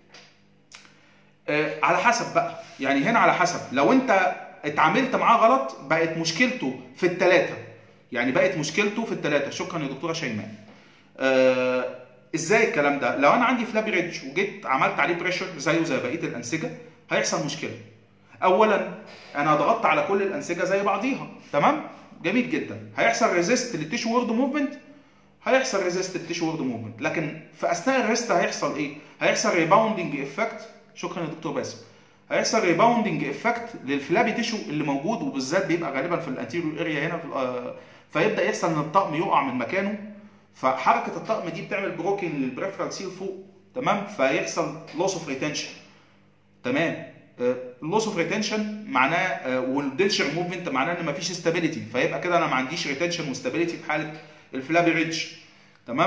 آه على حسب بقى يعني هنا على حسب لو انت اتعاملت معاه غلط بقت مشكلته في الثلاثه يعني بقت مشكلته في الثلاثه شكرا يا دكتوره شيماء آه ازاي الكلام ده لو انا عندي فلابي ريدج وجيت عملت عليه بريشر زيه زي بقيه الانسجه هيحصل مشكله اولا انا ضغطت على كل الانسجه زي بعضيها تمام جميل جدا هيحصل ريزيست للتيشو وورد موفمنت هيحصل ريزيست للتيشو وورد موفمنت لكن في اثناء الريست هيحصل ايه هيحصل ريباوندنج افكت شكرا يا دكتور باسم هيحصل ريباوندنج افكت للفلابي تيشو اللي موجود وبالذات بيبقى غالبا في الانتيريور اريا هنا في فيبدا يحصل ان الطقم يقع من مكانه فحركه الطقم دي بتعمل بروكن للبريفرال سيل فوق تمام فيحصل لوس اوف ريتنشن تمام اللوس اوف ريتنشن معناه والدنشر موفمنت معناه ان مفيش استابيليتي فيبقى كده انا ما عنديش ريتنشن واستابيليتي في حاله الفلابي ريدج تمام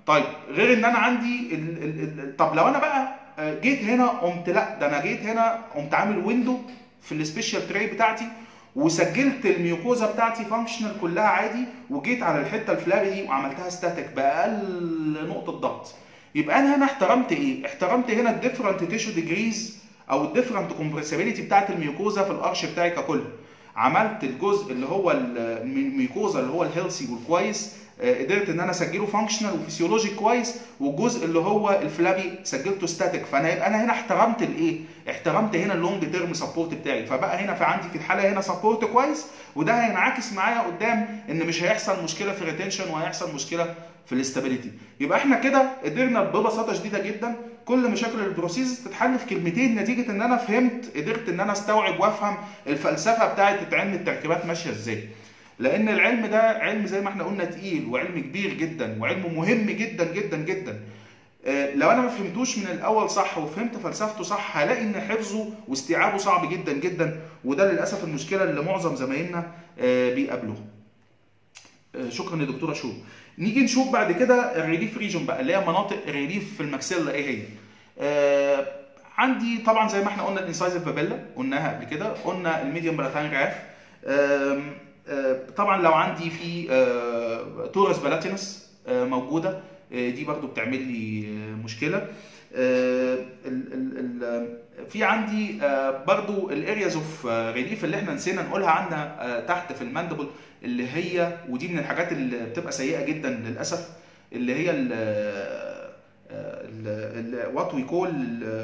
طيب غير ان انا عندي ال ال ال طب لو انا بقى آه، جيت هنا قمت لا ده انا جيت هنا قمت عامل ويندو في السبيشال تراي بتاعتي وسجلت الميوكوزا بتاعتي فانكشنال كلها عادي وجيت على الحته الفلابي دي وعملتها ستاتيك باقل نقطه ضغط يبقى انا هنا احترمت ايه؟ احترمت هنا الديفرنت تيشو ديجريز او الديفرنت كومبرسيبيليتي بتاعت الميوكوزا في الارش بتاعي ككل عملت الجزء اللي هو الميوكوزا اللي هو الهيلثي والكويس آه، قدرت ان انا اسجله فانكشنال وفسيولوجي كويس والجزء اللي هو الفلابي سجلته ستاتيك فانا يبقى انا هنا احترمت الايه؟ احترمت هنا اللونج تيرم سبورت بتاعي فبقى هنا في عندي في الحاله هنا سبورت كويس وده هينعكس معايا قدام ان مش هيحصل مشكله في الريتنشن وهيحصل مشكله في الاستابيليتي يبقى احنا كده قدرنا ببساطه شديده جدا كل مشاكل البروسيس تتحل في كلمتين نتيجه ان انا فهمت قدرت ان انا استوعب وافهم الفلسفه بتاعت علم التركيبات ماشيه ازاي لان العلم ده علم زي ما احنا قلنا تقيل وعلم كبير جدا وعلم مهم جدا جدا جدا آه، لو انا ما فهمتوش من الاول صح وفهمت فلسفته صح هلاقي ان حفظه واستيعابه صعب جدا جدا وده للاسف المشكله اللي معظم زمايلنا آه، بيقابلوها آه، شكرا يا دكتوره شو نيجي نشوف بعد كده الريليف ريجون بقى اللي هي مناطق الريليف في الماكسيلا ايه هي آه عندي طبعا زي ما احنا قلنا الانسايزف بابيلا قلناها قبل كده قلنا الميديوم بلاتان راف آم، آه طبعا لو عندي في آه تورس بلاتينس آه موجوده آه دي برضو بتعمل لي آه مشكله آه ال ال ال في عندي آه برضو الارياز اوف ريليف اللي احنا نسينا نقولها عنها آه تحت في الماندبل اللي هي ودي من الحاجات اللي بتبقى سيئه جدا للاسف اللي هي ال وات وي كول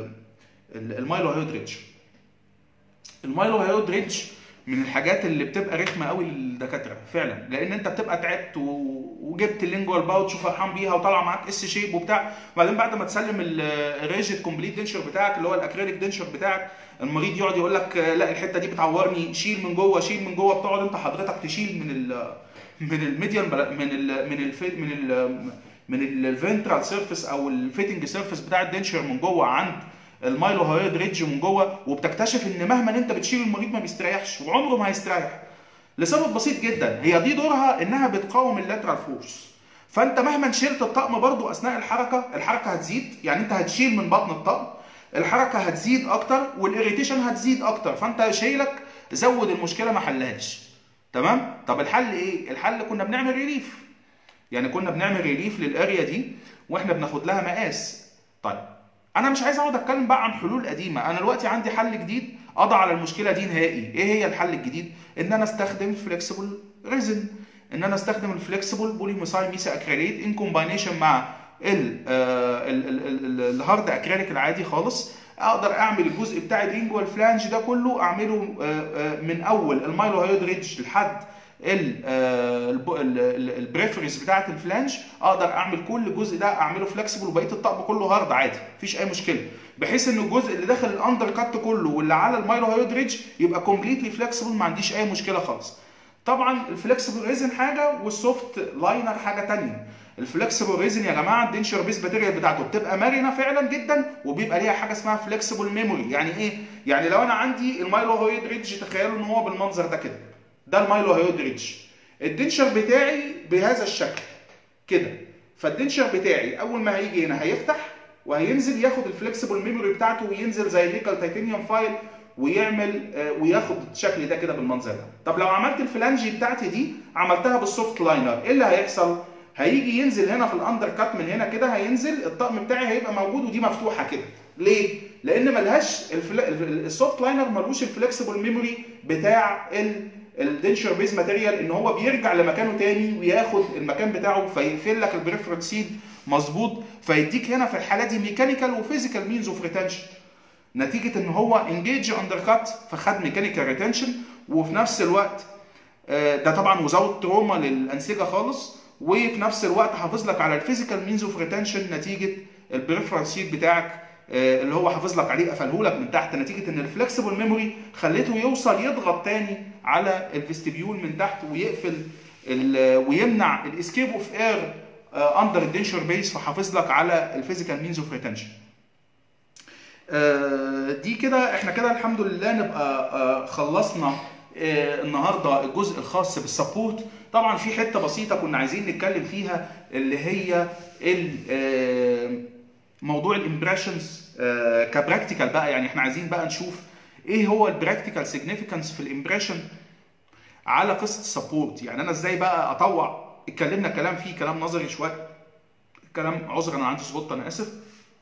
المايلو هيودريدج المايلو هيودريدج من الحاجات اللي بتبقى رخمه قوي للدكاتره فعلا لان انت بتبقى تعبت و- وجبت اللينجوال باوتش وفرحان بيها وطالعه معاك اس شيب وبتاع وبعدين بعد ما تسلم الريجيد كومبليت دنشر بتاعك اللي هو الاكريليك دنشر بتاعك المريض يقعد يقول لك آه، لا الحته دي بتعورني شيل من جوه شيل من جوه بتقعد انت حضرتك تشيل من ال من الميديان بلا- من ال من الف من ال من الفنترال سيرفيس او الفيتنج سيرفيس بتاع الدنشر من جوه عند المايلو هايد ريدج من جوه وبتكتشف ان مهما انت بتشيل المريض ما بيستريحش وعمره ما هيستريح لسبب بسيط جدا هي دي دورها انها بتقاوم اللاترال فورس فانت مهما شلت الطقم برضو اثناء الحركه الحركه هتزيد يعني انت هتشيل من بطن الطقم الحركه هتزيد اكتر والاريتيشن هتزيد اكتر فانت شايلك زود المشكله ما حلهاش تمام طب الحل ايه الحل كنا بنعمل ريليف يعني كنا بنعمل ريليف للاريا دي واحنا بناخد لها مقاس طيب انا مش عايز اقعد اتكلم بقى عن حلول قديمه انا دلوقتي عندي حل جديد قضى على المشكله دي نهائي ايه هي الحل الجديد ان انا استخدم فليكسيبل ريزن ان انا استخدم الفليكسيبل بوليميثايل ميثا اكريليت ان كومباينيشن مع ال- آه، ال- ال- ال- الهارد اكريليك العادي خالص اقدر اعمل الجزء بتاع اللينجوال فلانج ده كله اعمله آه، آه، من اول المايلو هايود ريدج لحد ال- آه، الب- ال- ال- البريفرنس بتاعت الفلانج اقدر اعمل كل جزء ده اعمله فلكسبل وبقيه الطقم كله هارد عادي مفيش اي مشكله بحيث ان الجزء اللي داخل الاندر كات كله واللي على المايلو هايود ريدج يبقى كومبليتلي فلكسبل ما عنديش اي مشكله خالص طبعا الفلكسبل ريزن حاجه والسوفت لاينر حاجه تانية الفلكسبل ريزن يا جماعه الدنشر بيس ماتيريال بتاعته بتبقى مرنه فعلا جدا وبيبقى ليها حاجه اسمها فلكسبل ميموري يعني ايه يعني لو انا عندي المايلو هايود ريدج تخيلوا ان هو بالمنظر ده كده ده المايلو هايود ريدج الدنشر بتاعي بهذا الشكل كده فالدنشر بتاعي اول ما هيجي هنا هيفتح وهينزل ياخد الفلكسبل ميموري بتاعته وينزل زي ليكال تيتانيوم فايل ويعمل آه، وياخد الشكل ده كده بالمنظر ده طب لو عملت الفلانجي بتاعتي دي عملتها بالسوفت لاينر ايه اللي هيحصل هيجي ينزل هنا في الاندر كات من هنا كده هينزل الطقم بتاعي هيبقى موجود ودي مفتوحه كده ليه لان ملهاش الفل... ال- السوفت لاينر ملوش الفلكسبل ميموري بتاع ال... الدنشر بيز ماتيريال ان هو بيرجع لمكانه تاني وياخد المكان بتاعه فيقفل لك البريفرنس سيد مظبوط فيديك هنا في الحاله دي ميكانيكال وفيزيكال مينز اوف ريتنشن نتيجه ان هو انجيج اندر كات فخد ميكانيكال ريتنشن وفي نفس الوقت آه، ده طبعا وزود تروما للانسجه خالص وفي نفس الوقت حافظ لك على الفيزيكال مينز اوف ريتنشن نتيجه البريفرال سيت بتاعك آه، اللي هو حافظ لك عليه قفله لك من تحت نتيجه ان الفلكسبل ميموري خليته يوصل يضغط تاني على الفيستبيول من تحت ويقفل ال- ويمنع الاسكيب اوف اير اندر الدنشر بيس فحافظ لك على الفيزيكال مينز اوف ريتنشن آه، دي كده احنا كده الحمد لله نبقى آه، خلصنا آه، النهارده الجزء الخاص بالسبورت طبعا في حته بسيطه كنا عايزين نتكلم فيها اللي هي ال- آه، موضوع الامبريشنز كبراكتيكال بقى يعني احنا عايزين بقى نشوف ايه هو البراكتيكال سيجنيفيكانس في الامبريشن على قصه السبورت يعني انا ازاي بقى اطوع اتكلمنا كلام فيه كلام نظري شويه كلام عذرا انا عندي سقوط انا اسف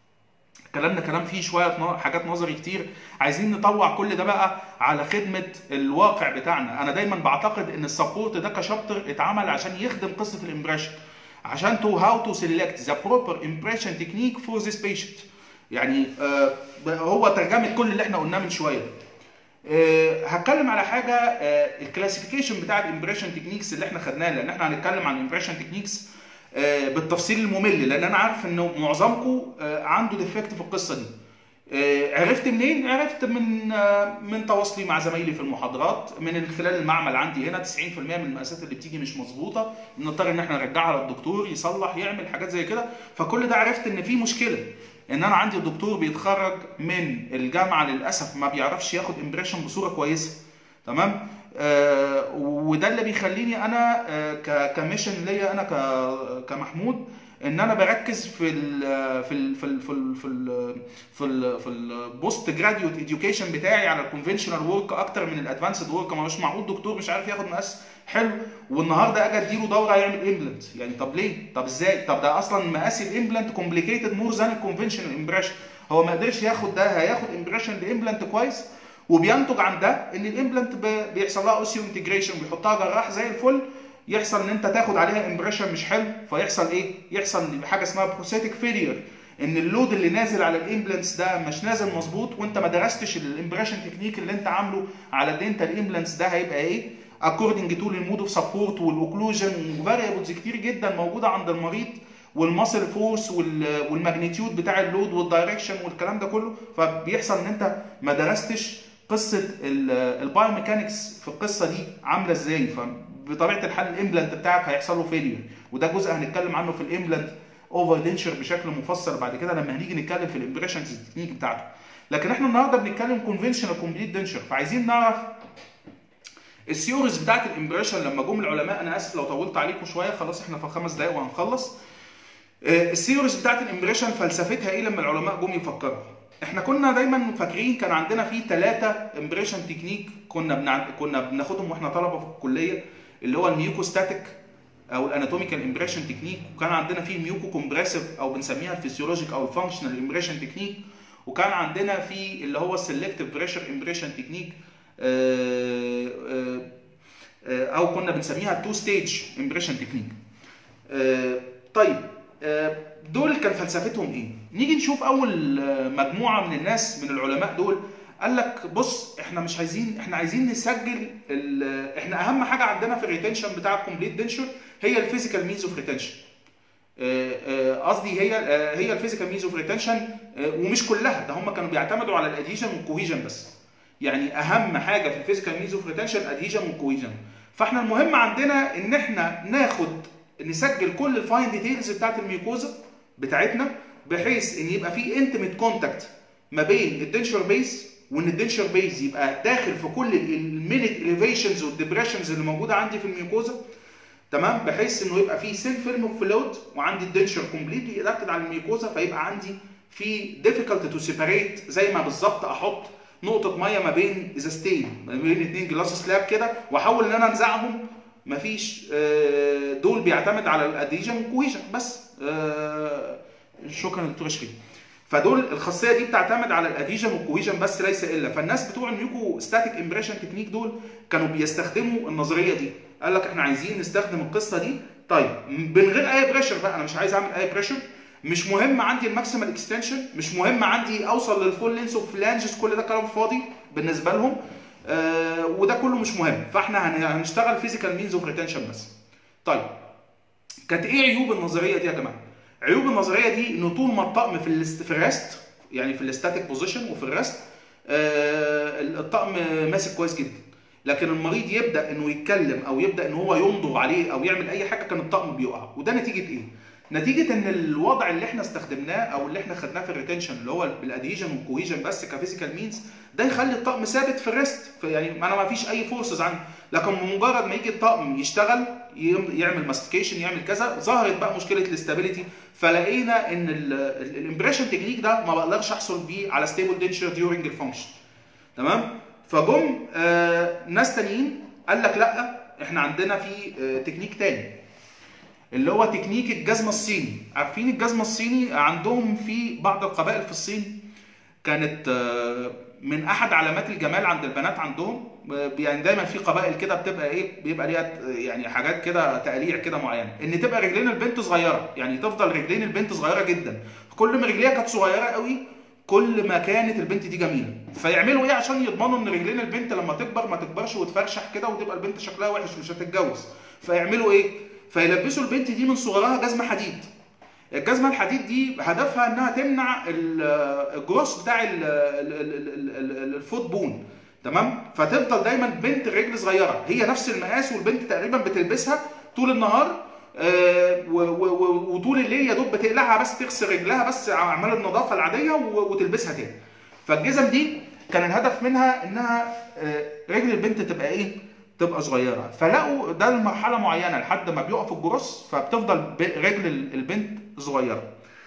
كلامنا كلام فيه شويه ن- حاجات نظري كتير عايزين نطوع كل ده بقى على خدمه الواقع بتاعنا انا دايما بعتقد ان السبورت ده كشابتر اتعمل عشان يخدم قصه الامبريشن عشان تو هاو تو سيلكت ذا بروبر امبريشن تكنيك فور ذيس بيشنت يعني آه هو ترجمه كل اللي احنا قلناه من شويه ده آه، هتكلم على حاجه آه، الكلاسيفيكيشن بتاع الامبريشن تكنيكس اللي احنا خدناه لان احنا هنتكلم عن الامبريشن تكنيكس بالتفصيل الممل لان انا عارف انه معظمكم آه، عنده ديفكت في القصه دي آه، عرفت منين؟ عرفت من آه، من تواصلي مع زمايلي في المحاضرات من خلال المعمل عندي هنا 90% من المقاسات اللي بتيجي مش مظبوطه بنضطر ان احنا نرجعها للدكتور يصلح يعمل حاجات زي كده فكل ده عرفت ان في مشكله ان انا عندي الدكتور بيتخرج من الجامعه للاسف ما بيعرفش ياخد امبريشن بصوره كويسه تمام آه وده اللي بيخليني انا آه ك- كميشن ليا انا ك- كمحمود ان انا بركز في ال في ال في ال في ال في ال في ال في البوست جراديوت اديوكيشن بتاعي على الكونفنشنال ورك اكتر من الادفانسد ورك ما مش معقول دكتور مش عارف ياخد مقاس حلو والنهارده اجي اديله دوره يعمل امبلانت يعني طب ليه؟ طب ازاي؟ طب ده اصلا مقاس الامبلانت كومبليكيتد مور ذان الكونفنشنال امبريشن هو ما قدرش ياخد ده هياخد امبريشن لامبلانت كويس وبينتج عن ده ان الامبلانت ب- بيحصل لها اوسيو انتجريشن بيحطها جراح زي الفل يحصل ان انت تاخد عليها امبريشن مش حلو فيحصل ايه؟ يحصل حاجه اسمها بروسيتك فيلير ان اللود اللي نازل على الامبلانتس ده مش نازل مظبوط وانت ما درستش الامبريشن تكنيك اللي انت عامله على الدنتال امبلانتس ده هيبقى ايه؟ اكوردنج تو للمود اوف سبورت والاوكلوجن وفاريبلز كتير جدا موجوده عند المريض والماسل فورس والماجنتيود بتاع اللود والدايركشن والكلام ده كله فبيحصل ان انت ما درستش قصه البايوميكانكس في القصه دي عامله ازاي فبطبيعه الحال الامبلانت بتاعك هيحصل له فيلير وده جزء هنتكلم عنه في الامبلانت اوفر دينشر بشكل مفصل بعد كده لما هنيجي نتكلم في الامبريشن تكنيك بتاعته لكن احنا النهارده بنتكلم كونفنشنال كومبليت دينشر فعايزين نعرف الثيوريز بتاعت الامبريشن لما جم العلماء انا اسف لو طولت عليكم شويه خلاص احنا في خمس دقائق وهنخلص آه، الثيوريز بتاعت الامبريشن فلسفتها ايه لما العلماء جم يفكروا احنا كنا دايما فاكرين كان عندنا في ثلاثه امبريشن تكنيك كنا بنع... كنا بناخدهم واحنا طلبه في الكليه اللي هو الميوكوستاتيك او الاناتوميكال امبريشن تكنيك وكان عندنا فيه ميوكو كومبريسيف او بنسميها الفيسيولوجيك او الفانكشنال امبريشن تكنيك وكان عندنا في اللي هو السلكتيف بريشر امبريشن تكنيك او كنا بنسميها تو ستيج امبريشن تكنيك طيب آه، دول كان فلسفتهم ايه نيجي نشوف اول آه، مجموعه من الناس من العلماء دول قال لك بص احنا مش عايزين احنا عايزين نسجل ال- احنا اهم حاجه عندنا في الريتنشن بتاع الكومبليت دينشر هي الفيزيكال مينز اوف ريتنشن قصدي هي آه، هي الفيزيكال مينز اوف ريتنشن ومش كلها ده هم كانوا بيعتمدوا على الادهيجن والكوهيجن بس يعني اهم حاجه في الفيزيكال مينز اوف ريتنشن ادهيجن والكوهيجن فاحنا المهم عندنا ان احنا ناخد نسجل كل الفاين ديتيلز بتاعت الميوكوزا بتاعتنا بحيث ان يبقى في انتميت كونتاكت ما بين الدنشر بيس وان الدنشر بيس يبقى داخل في كل المينيت اليفيشنز والديبريشنز اللي موجوده عندي في الميوكوزا تمام بحيث انه يبقى في سيل فيلم اوف فلويد وعندي الدنشر كومبليتلي ادابتد على الميوكوزا فيبقى عندي في ديفيكالت تو سيبريت زي ما بالظبط احط نقطه ميه ما بين ازازتين ما بين اتنين جلاس سلاب كده واحاول ان انا انزعهم مفيش آه، دول بيعتمد على الاديجن والكويجن بس آه، شكرا دكتور شريف فدول الخاصيه دي بتعتمد على الاديجن والكويجن بس ليس الا فالناس بتوع الميوكو ستاتيك امبريشن تكنيك دول كانوا بيستخدموا النظريه دي قال لك احنا عايزين نستخدم القصه دي طيب من غير اي بريشر بقى انا مش عايز اعمل اي بريشر مش مهم عندي الماكسيمال اكستنشن مش مهم عندي اوصل للفول لينس اوف فلانجز كل ده كلام فاضي بالنسبه لهم آه وده كله مش مهم فاحنا هن- هنشتغل فيزيكال مينز اوف ريتنشن بس طيب كانت ايه عيوب النظريه دي يا جماعه عيوب النظريه دي ان طول ما الطقم في الاست... في الريست يعني في الاستاتيك بوزيشن وفي الريست آه الطقم ماسك كويس جدا لكن المريض يبدا انه يتكلم او يبدا ان هو يمضغ عليه او يعمل اي حاجه كان الطقم بيقع وده نتيجه ايه نتيجه ان الوضع اللي احنا استخدمناه او اللي احنا خدناه في الريتنشن اللي هو بالاديجن والكوهيجن بس كفيزيكال مينز ده يخلي الطقم ثابت في الريست يعني انا ما فيش اي فورسز عنه لكن بمجرد ما يجي الطقم يشتغل يم- يعمل ماستيكيشن يعمل كذا ظهرت بقى مشكله الاستابيليتي فلقينا ان الامبريشن تكنيك ده ما بقدرش احصل بيه على ستيبل دينشر ديورنج الفانكشن تمام فجم آه ناس تانيين قال لك لا احنا عندنا في آه تكنيك تاني اللي هو تكنيك الجزمه الصيني عارفين الجزمه الصيني عندهم في بعض القبائل في الصين كانت آه، من احد علامات الجمال عند البنات عندهم آه، يعني دايما في قبائل كده بتبقى ايه بيبقى ليها آه، يعني حاجات كده تقاليع كده معينه ان تبقى رجلين البنت صغيره يعني تفضل رجلين البنت صغيره جدا كل ما رجليها كانت صغيره قوي كل ما كانت البنت دي جميله فيعملوا ايه عشان يضمنوا ان رجلين البنت لما تكبر ما تكبرش وتفرشح كده وتبقى البنت شكلها وحش مش هتتجوز فيعملوا ايه فيلبسوا البنت دي من صغرها جزمه حديد الجزمه الحديد دي هدفها انها تمنع ال- الجروس بتاع ال- ال- ال- ال- ال- الفوت بون تمام فتفضل دايما بنت الرجل صغيره هي نفس المقاس والبنت تقريبا بتلبسها طول النهار آه، و- و- و- وطول الليل يا دوب بتقلعها بس تغسل رجلها بس اعمال النظافه العاديه و- وتلبسها تاني فالجزم دي كان الهدف منها انها آه، رجل البنت تبقى ايه تبقى صغيره فلقوا ده لمرحله معينه لحد ما بيقف الجروس فبتفضل ب- رجل ال- البنت صغيره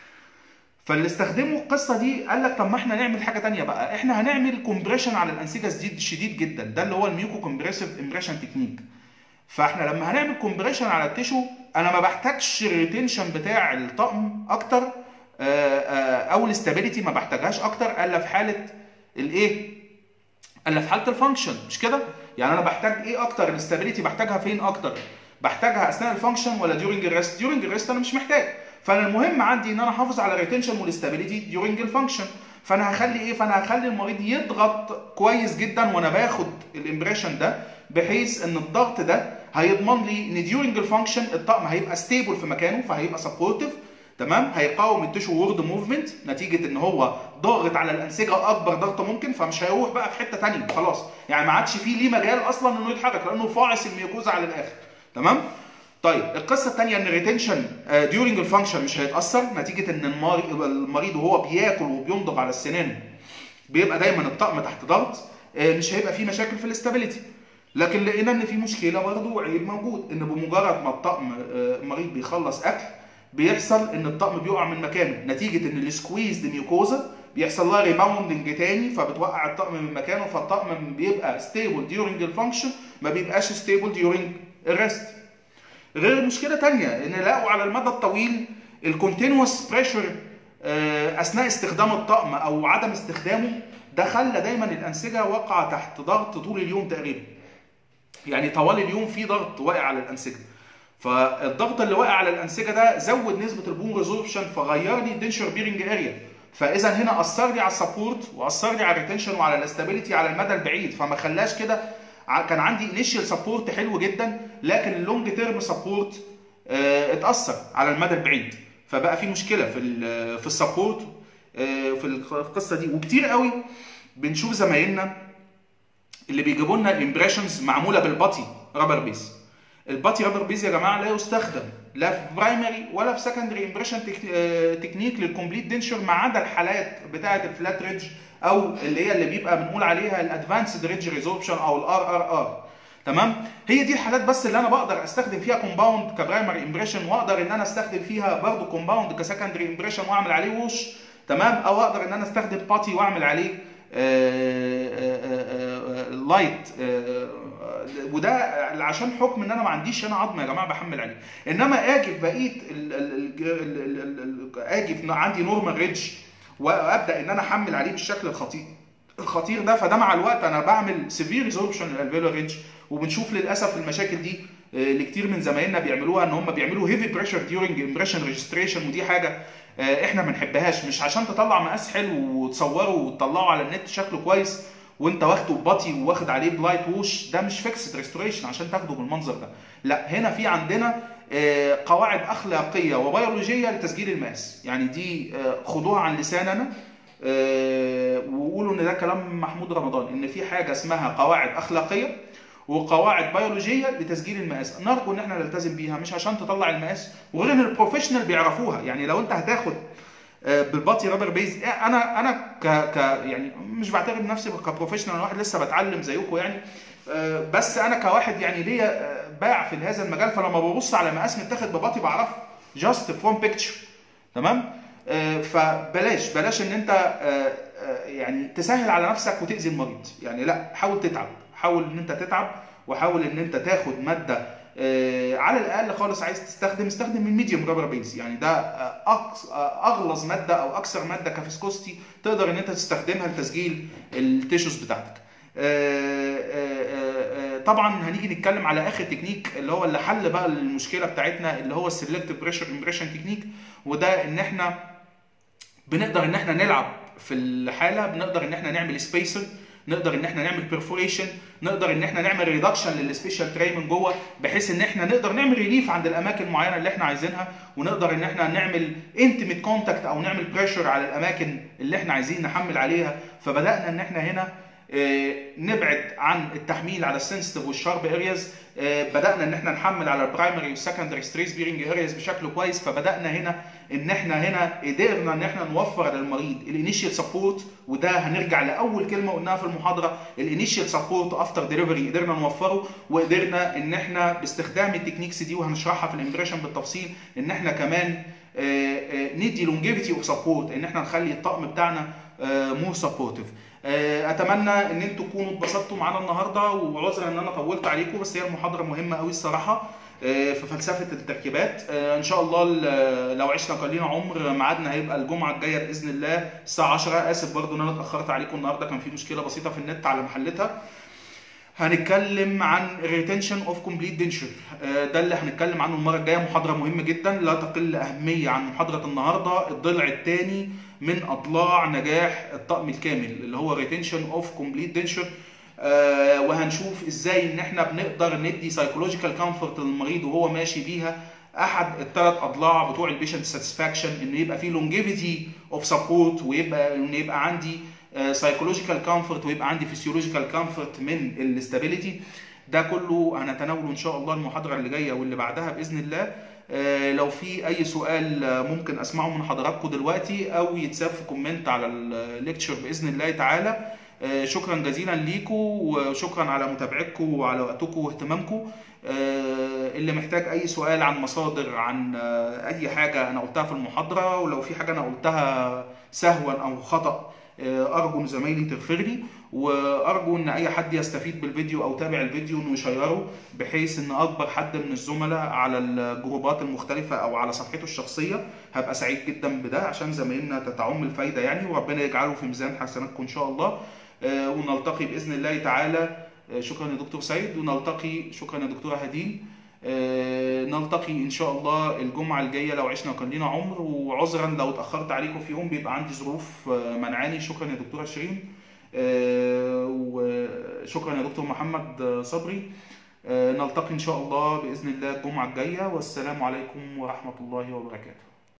فاللي استخدموا القصه دي قال لك طب ما احنا نعمل حاجه تانية بقى احنا هنعمل كومبريشن على الانسجه شديد شديد جدا ده اللي هو الميوكو كومبريسيف امبريشن تكنيك فاحنا لما هنعمل كومبريشن على التيشو انا ما بحتاجش الريتنشن بتاع الطقم اكتر آه، آه، او الاستابيليتي ما بحتاجهاش اكتر الا في حاله الايه الا في حاله الفانكشن مش كده يعني انا بحتاج ايه اكتر الاستابيليتي بحتاجها فين اكتر بحتاجها اثناء الفانكشن ولا ديورنج الريست ديورنج الريست انا مش محتاج فانا المهم عندي ان انا احافظ على الريتنشن والاستابيليتي ديورنج الفانكشن فانا هخلي ايه فانا هخلي المريض يضغط كويس جدا وانا باخد الامبريشن ده بحيث ان الضغط ده هيضمن لي ان ديورنج الفانكشن الطقم هيبقى ستيبل في مكانه فهيبقى سبورتيف تمام هيقاوم التشو وورد موفمنت نتيجه ان هو ضاغط على الانسجه اكبر ضغط ممكن فمش هيروح بقى في حته ثانيه خلاص يعني ما عادش فيه ليه مجال اصلا انه يتحرك لانه فاعص الميوكوزا على الاخر تمام طيب القصه الثانيه ان الريتنشن ديورنج الفانكشن مش هيتاثر نتيجه ان المريض المريض وهو بياكل وبيمضغ على السنان بيبقى دايما الطقم تحت ضغط آه، مش هيبقى فيه مشاكل في الاستابيليتي لكن لقينا ان في مشكله برضه وعيب موجود ان بمجرد ما الطقم آه، المريض بيخلص اكل بيحصل ان الطقم بيقع من مكانه نتيجه ان السكويز ميوكوزا بيحصل لها ريباوندنج تاني فبتوقع الطقم من مكانه فالطقم بيبقى ستيبل ديورنج الفانكشن ما بيبقاش ستيبل ديورنج الريست غير مشكله تانية ان لقوا على المدى الطويل الكونتينوس بريشر اثناء استخدام الطقم او عدم استخدامه ده خلى دايما الانسجه واقعه تحت ضغط طول اليوم تقريبا يعني طوال اليوم في ضغط واقع على الانسجه فالضغط اللي واقع على الانسجه ده زود نسبه البون ريزوربشن فغير لي الدنشر بيرنج اريا فاذا هنا اثر لي على السبورت واثر لي على الريتنشن وعلى الاستابيليتي على المدى البعيد فما خلاش كده ع- كان عندي انيشال سبورت حلو جدا لكن اللونج تيرم سبورت اتاثر على المدى البعيد فبقى في مشكله في ال في السبورت آه، في القصه دي وكتير قوي بنشوف زمايلنا اللي بيجيبوا لنا امبريشنز معموله بالباتي رابر بيس الباتي رابر بيز يا جماعه لا يستخدم لا في برايمري ولا في سكندري امبريشن تكنيك للكومبليت دنشر ما عدا الحالات بتاعه الفلات ريدج او اللي هي اللي بيبقى بنقول عليها الادفانسد ريدج ريزوربشن او الار ار ار تمام هي دي الحالات بس اللي انا بقدر استخدم فيها كومباوند كبرايمري امبريشن واقدر ان انا استخدم فيها برضه كومباوند كسكندري امبريشن واعمل عليه ووش تمام او اقدر ان انا استخدم باتي واعمل عليه لايت وده عشان حكم ان انا ما عنديش هنا عظم يا جماعه بحمل عليه انما اجي في بقيه ال- ال- ال- ال- ال- ال- اجي في عندي نورمال ريدج وابدا ان انا احمل عليه بالشكل الخطير الخطير ده فده مع الوقت انا بعمل سيفير ريزوربشن للالفيولار ريدج وبنشوف للاسف المشاكل دي آه، اللي كتير من زمايلنا بيعملوها ان هم بيعملوا هيفي بريشر ديورنج امبريشن ريجستريشن ودي حاجه آه، احنا ما نحبهاش مش عشان تطلع مقاس حلو وتصوره وتطلعه على النت شكله كويس وانت واخده ببطي وواخد عليه بلايت ووش ده مش فيكسد ريستوريشن عشان تاخده بالمنظر ده لا هنا في عندنا آه، قواعد اخلاقيه وبيولوجيه لتسجيل المقاس يعني دي آه، خدوها عن لساننا آه، وقولوا ان ده كلام محمود رمضان ان في حاجه اسمها قواعد اخلاقيه وقواعد بيولوجيه لتسجيل المقاس نرجو ان احنا نلتزم بيها مش عشان تطلع المقاس وغير ان البروفيشنال بيعرفوها يعني لو انت هتاخد آه، بالبادي رابر بيز انا انا ك ك يعني مش بعتبر نفسي كبروفيشنال انا واحد لسه بتعلم زيكم يعني آه، بس انا كواحد يعني ليا آه، باع في هذا المجال فلما ببص على مقاس متاخد بباطي بعرفه جاست فروم بيكتشر تمام آه، فبلاش بلاش ان انت آه، آه، يعني تسهل على نفسك وتاذي المريض يعني لا حاول تتعب حاول ان انت تتعب وحاول ان انت تاخد ماده آه، على الاقل خالص عايز تستخدم استخدم الميديوم رابر بيز يعني ده آه، أقص- آه، اغلظ ماده او اكثر ماده كفيسكوستي تقدر ان انت تستخدمها لتسجيل التيشوز بتاعتك آه، آه، آه، آه، طبعا هنيجي نتكلم على اخر تكنيك اللي هو اللي حل بقى المشكله بتاعتنا اللي هو السلكتيف بريشر امبريشن تكنيك وده ان احنا بنقدر ان احنا نلعب في الحاله بنقدر ان احنا نعمل سبيسر نقدر ان احنا نعمل بيرفوريشن نقدر ان احنا نعمل ريدكشن للسبيشال تراي من جوه بحيث ان احنا نقدر نعمل ريليف عند الاماكن المعينه اللي احنا عايزينها ونقدر ان احنا نعمل انتيميت كونتاكت او نعمل بريشر على الاماكن اللي احنا عايزين نحمل عليها فبدانا ان احنا هنا آه، نبعد عن التحميل على السنسيتيف والشارب ارياز بدانا ان احنا نحمل على البرايمري والسكندري ستريس بيرنج ارياز بشكل كويس فبدانا هنا ان احنا هنا قدرنا ان احنا نوفر للمريض الانيشال سبورت وده هنرجع لاول كلمه قلناها في المحاضره الانيشال سبورت افتر ديليفري قدرنا نوفره وقدرنا ان احنا باستخدام التكنيكس دي وهنشرحها في الامبريشن بالتفصيل ان احنا كمان آه، آه، ندي لونجيفيتي اوف سبورت ان احنا نخلي الطقم بتاعنا مور سبورتيف اتمنى ان انتوا تكونوا اتبسطتوا معانا النهارده وعذرا ان انا طولت عليكم بس هي المحاضره مهمه قوي الصراحه آه، في فلسفه التركيبات آه، ان شاء الله ال- لو عشنا كان لينا عمر ميعادنا هيبقى الجمعه الجايه باذن الله الساعه 10 اسف برضو ان انا اتاخرت عليكم النهارده كان في مشكله بسيطه في النت على محلتها هنتكلم عن ريتنشن اوف كومبليت دينشر ده اللي هنتكلم عنه المره الجايه محاضره مهمه جدا لا تقل اهميه عن محاضره النهارده الضلع الثاني من اضلاع نجاح الطقم الكامل اللي هو ريتنشن اوف كومبليت دينشر وهنشوف ازاي ان احنا بنقدر ندي سايكولوجيكال كومفورت للمريض وهو ماشي بيها احد الثلاث اضلاع بتوع البيشنت ساتسفاكشن ان يبقى في لونجيفيتي اوف سبورت ويبقى ان يبقى عندي سايكولوجيكال كومفورت ويبقى عندي فيسيولوجيكال كومفورت من الاستابيليتي ده كله هنتناوله ان شاء الله المحاضره اللي جايه واللي بعدها باذن الله آه، لو في اي سؤال آه، ممكن اسمعه من حضراتكم دلوقتي او يتساب في كومنت على الليكتشر باذن الله تعالى آه، شكرا جزيلا ليكم وشكرا على متابعتكم وعلى وقتكم واهتمامكم آه، اللي محتاج اي سؤال عن مصادر عن آه، اي حاجه انا قلتها في المحاضره ولو في حاجه انا قلتها سهوا او خطا آه، ارجو ان زمايلي تغفر لي وارجو ان اي حد يستفيد بالفيديو او تابع الفيديو انه يشيره بحيث ان اكبر حد من الزملاء على الجروبات المختلفه او على صفحته الشخصيه هبقى سعيد جدا بده عشان زمايلنا تتعم الفايده يعني وربنا يجعله في ميزان حسناتكم ان شاء الله آه، ونلتقي باذن الله تعالى آه، شكرا يا دكتور سعيد ونلتقي شكرا يا دكتوره هدين آه، نلتقي ان شاء الله الجمعه الجايه لو عشنا وكان لينا عمر وعذرا لو اتاخرت عليكم في يوم بيبقى عندي ظروف آه، منعاني شكرا يا دكتوره شيرين آه، وشكرا يا دكتور محمد آه، صبري آه، نلتقي ان شاء الله باذن الله الجمعه الجايه والسلام عليكم ورحمه الله وبركاته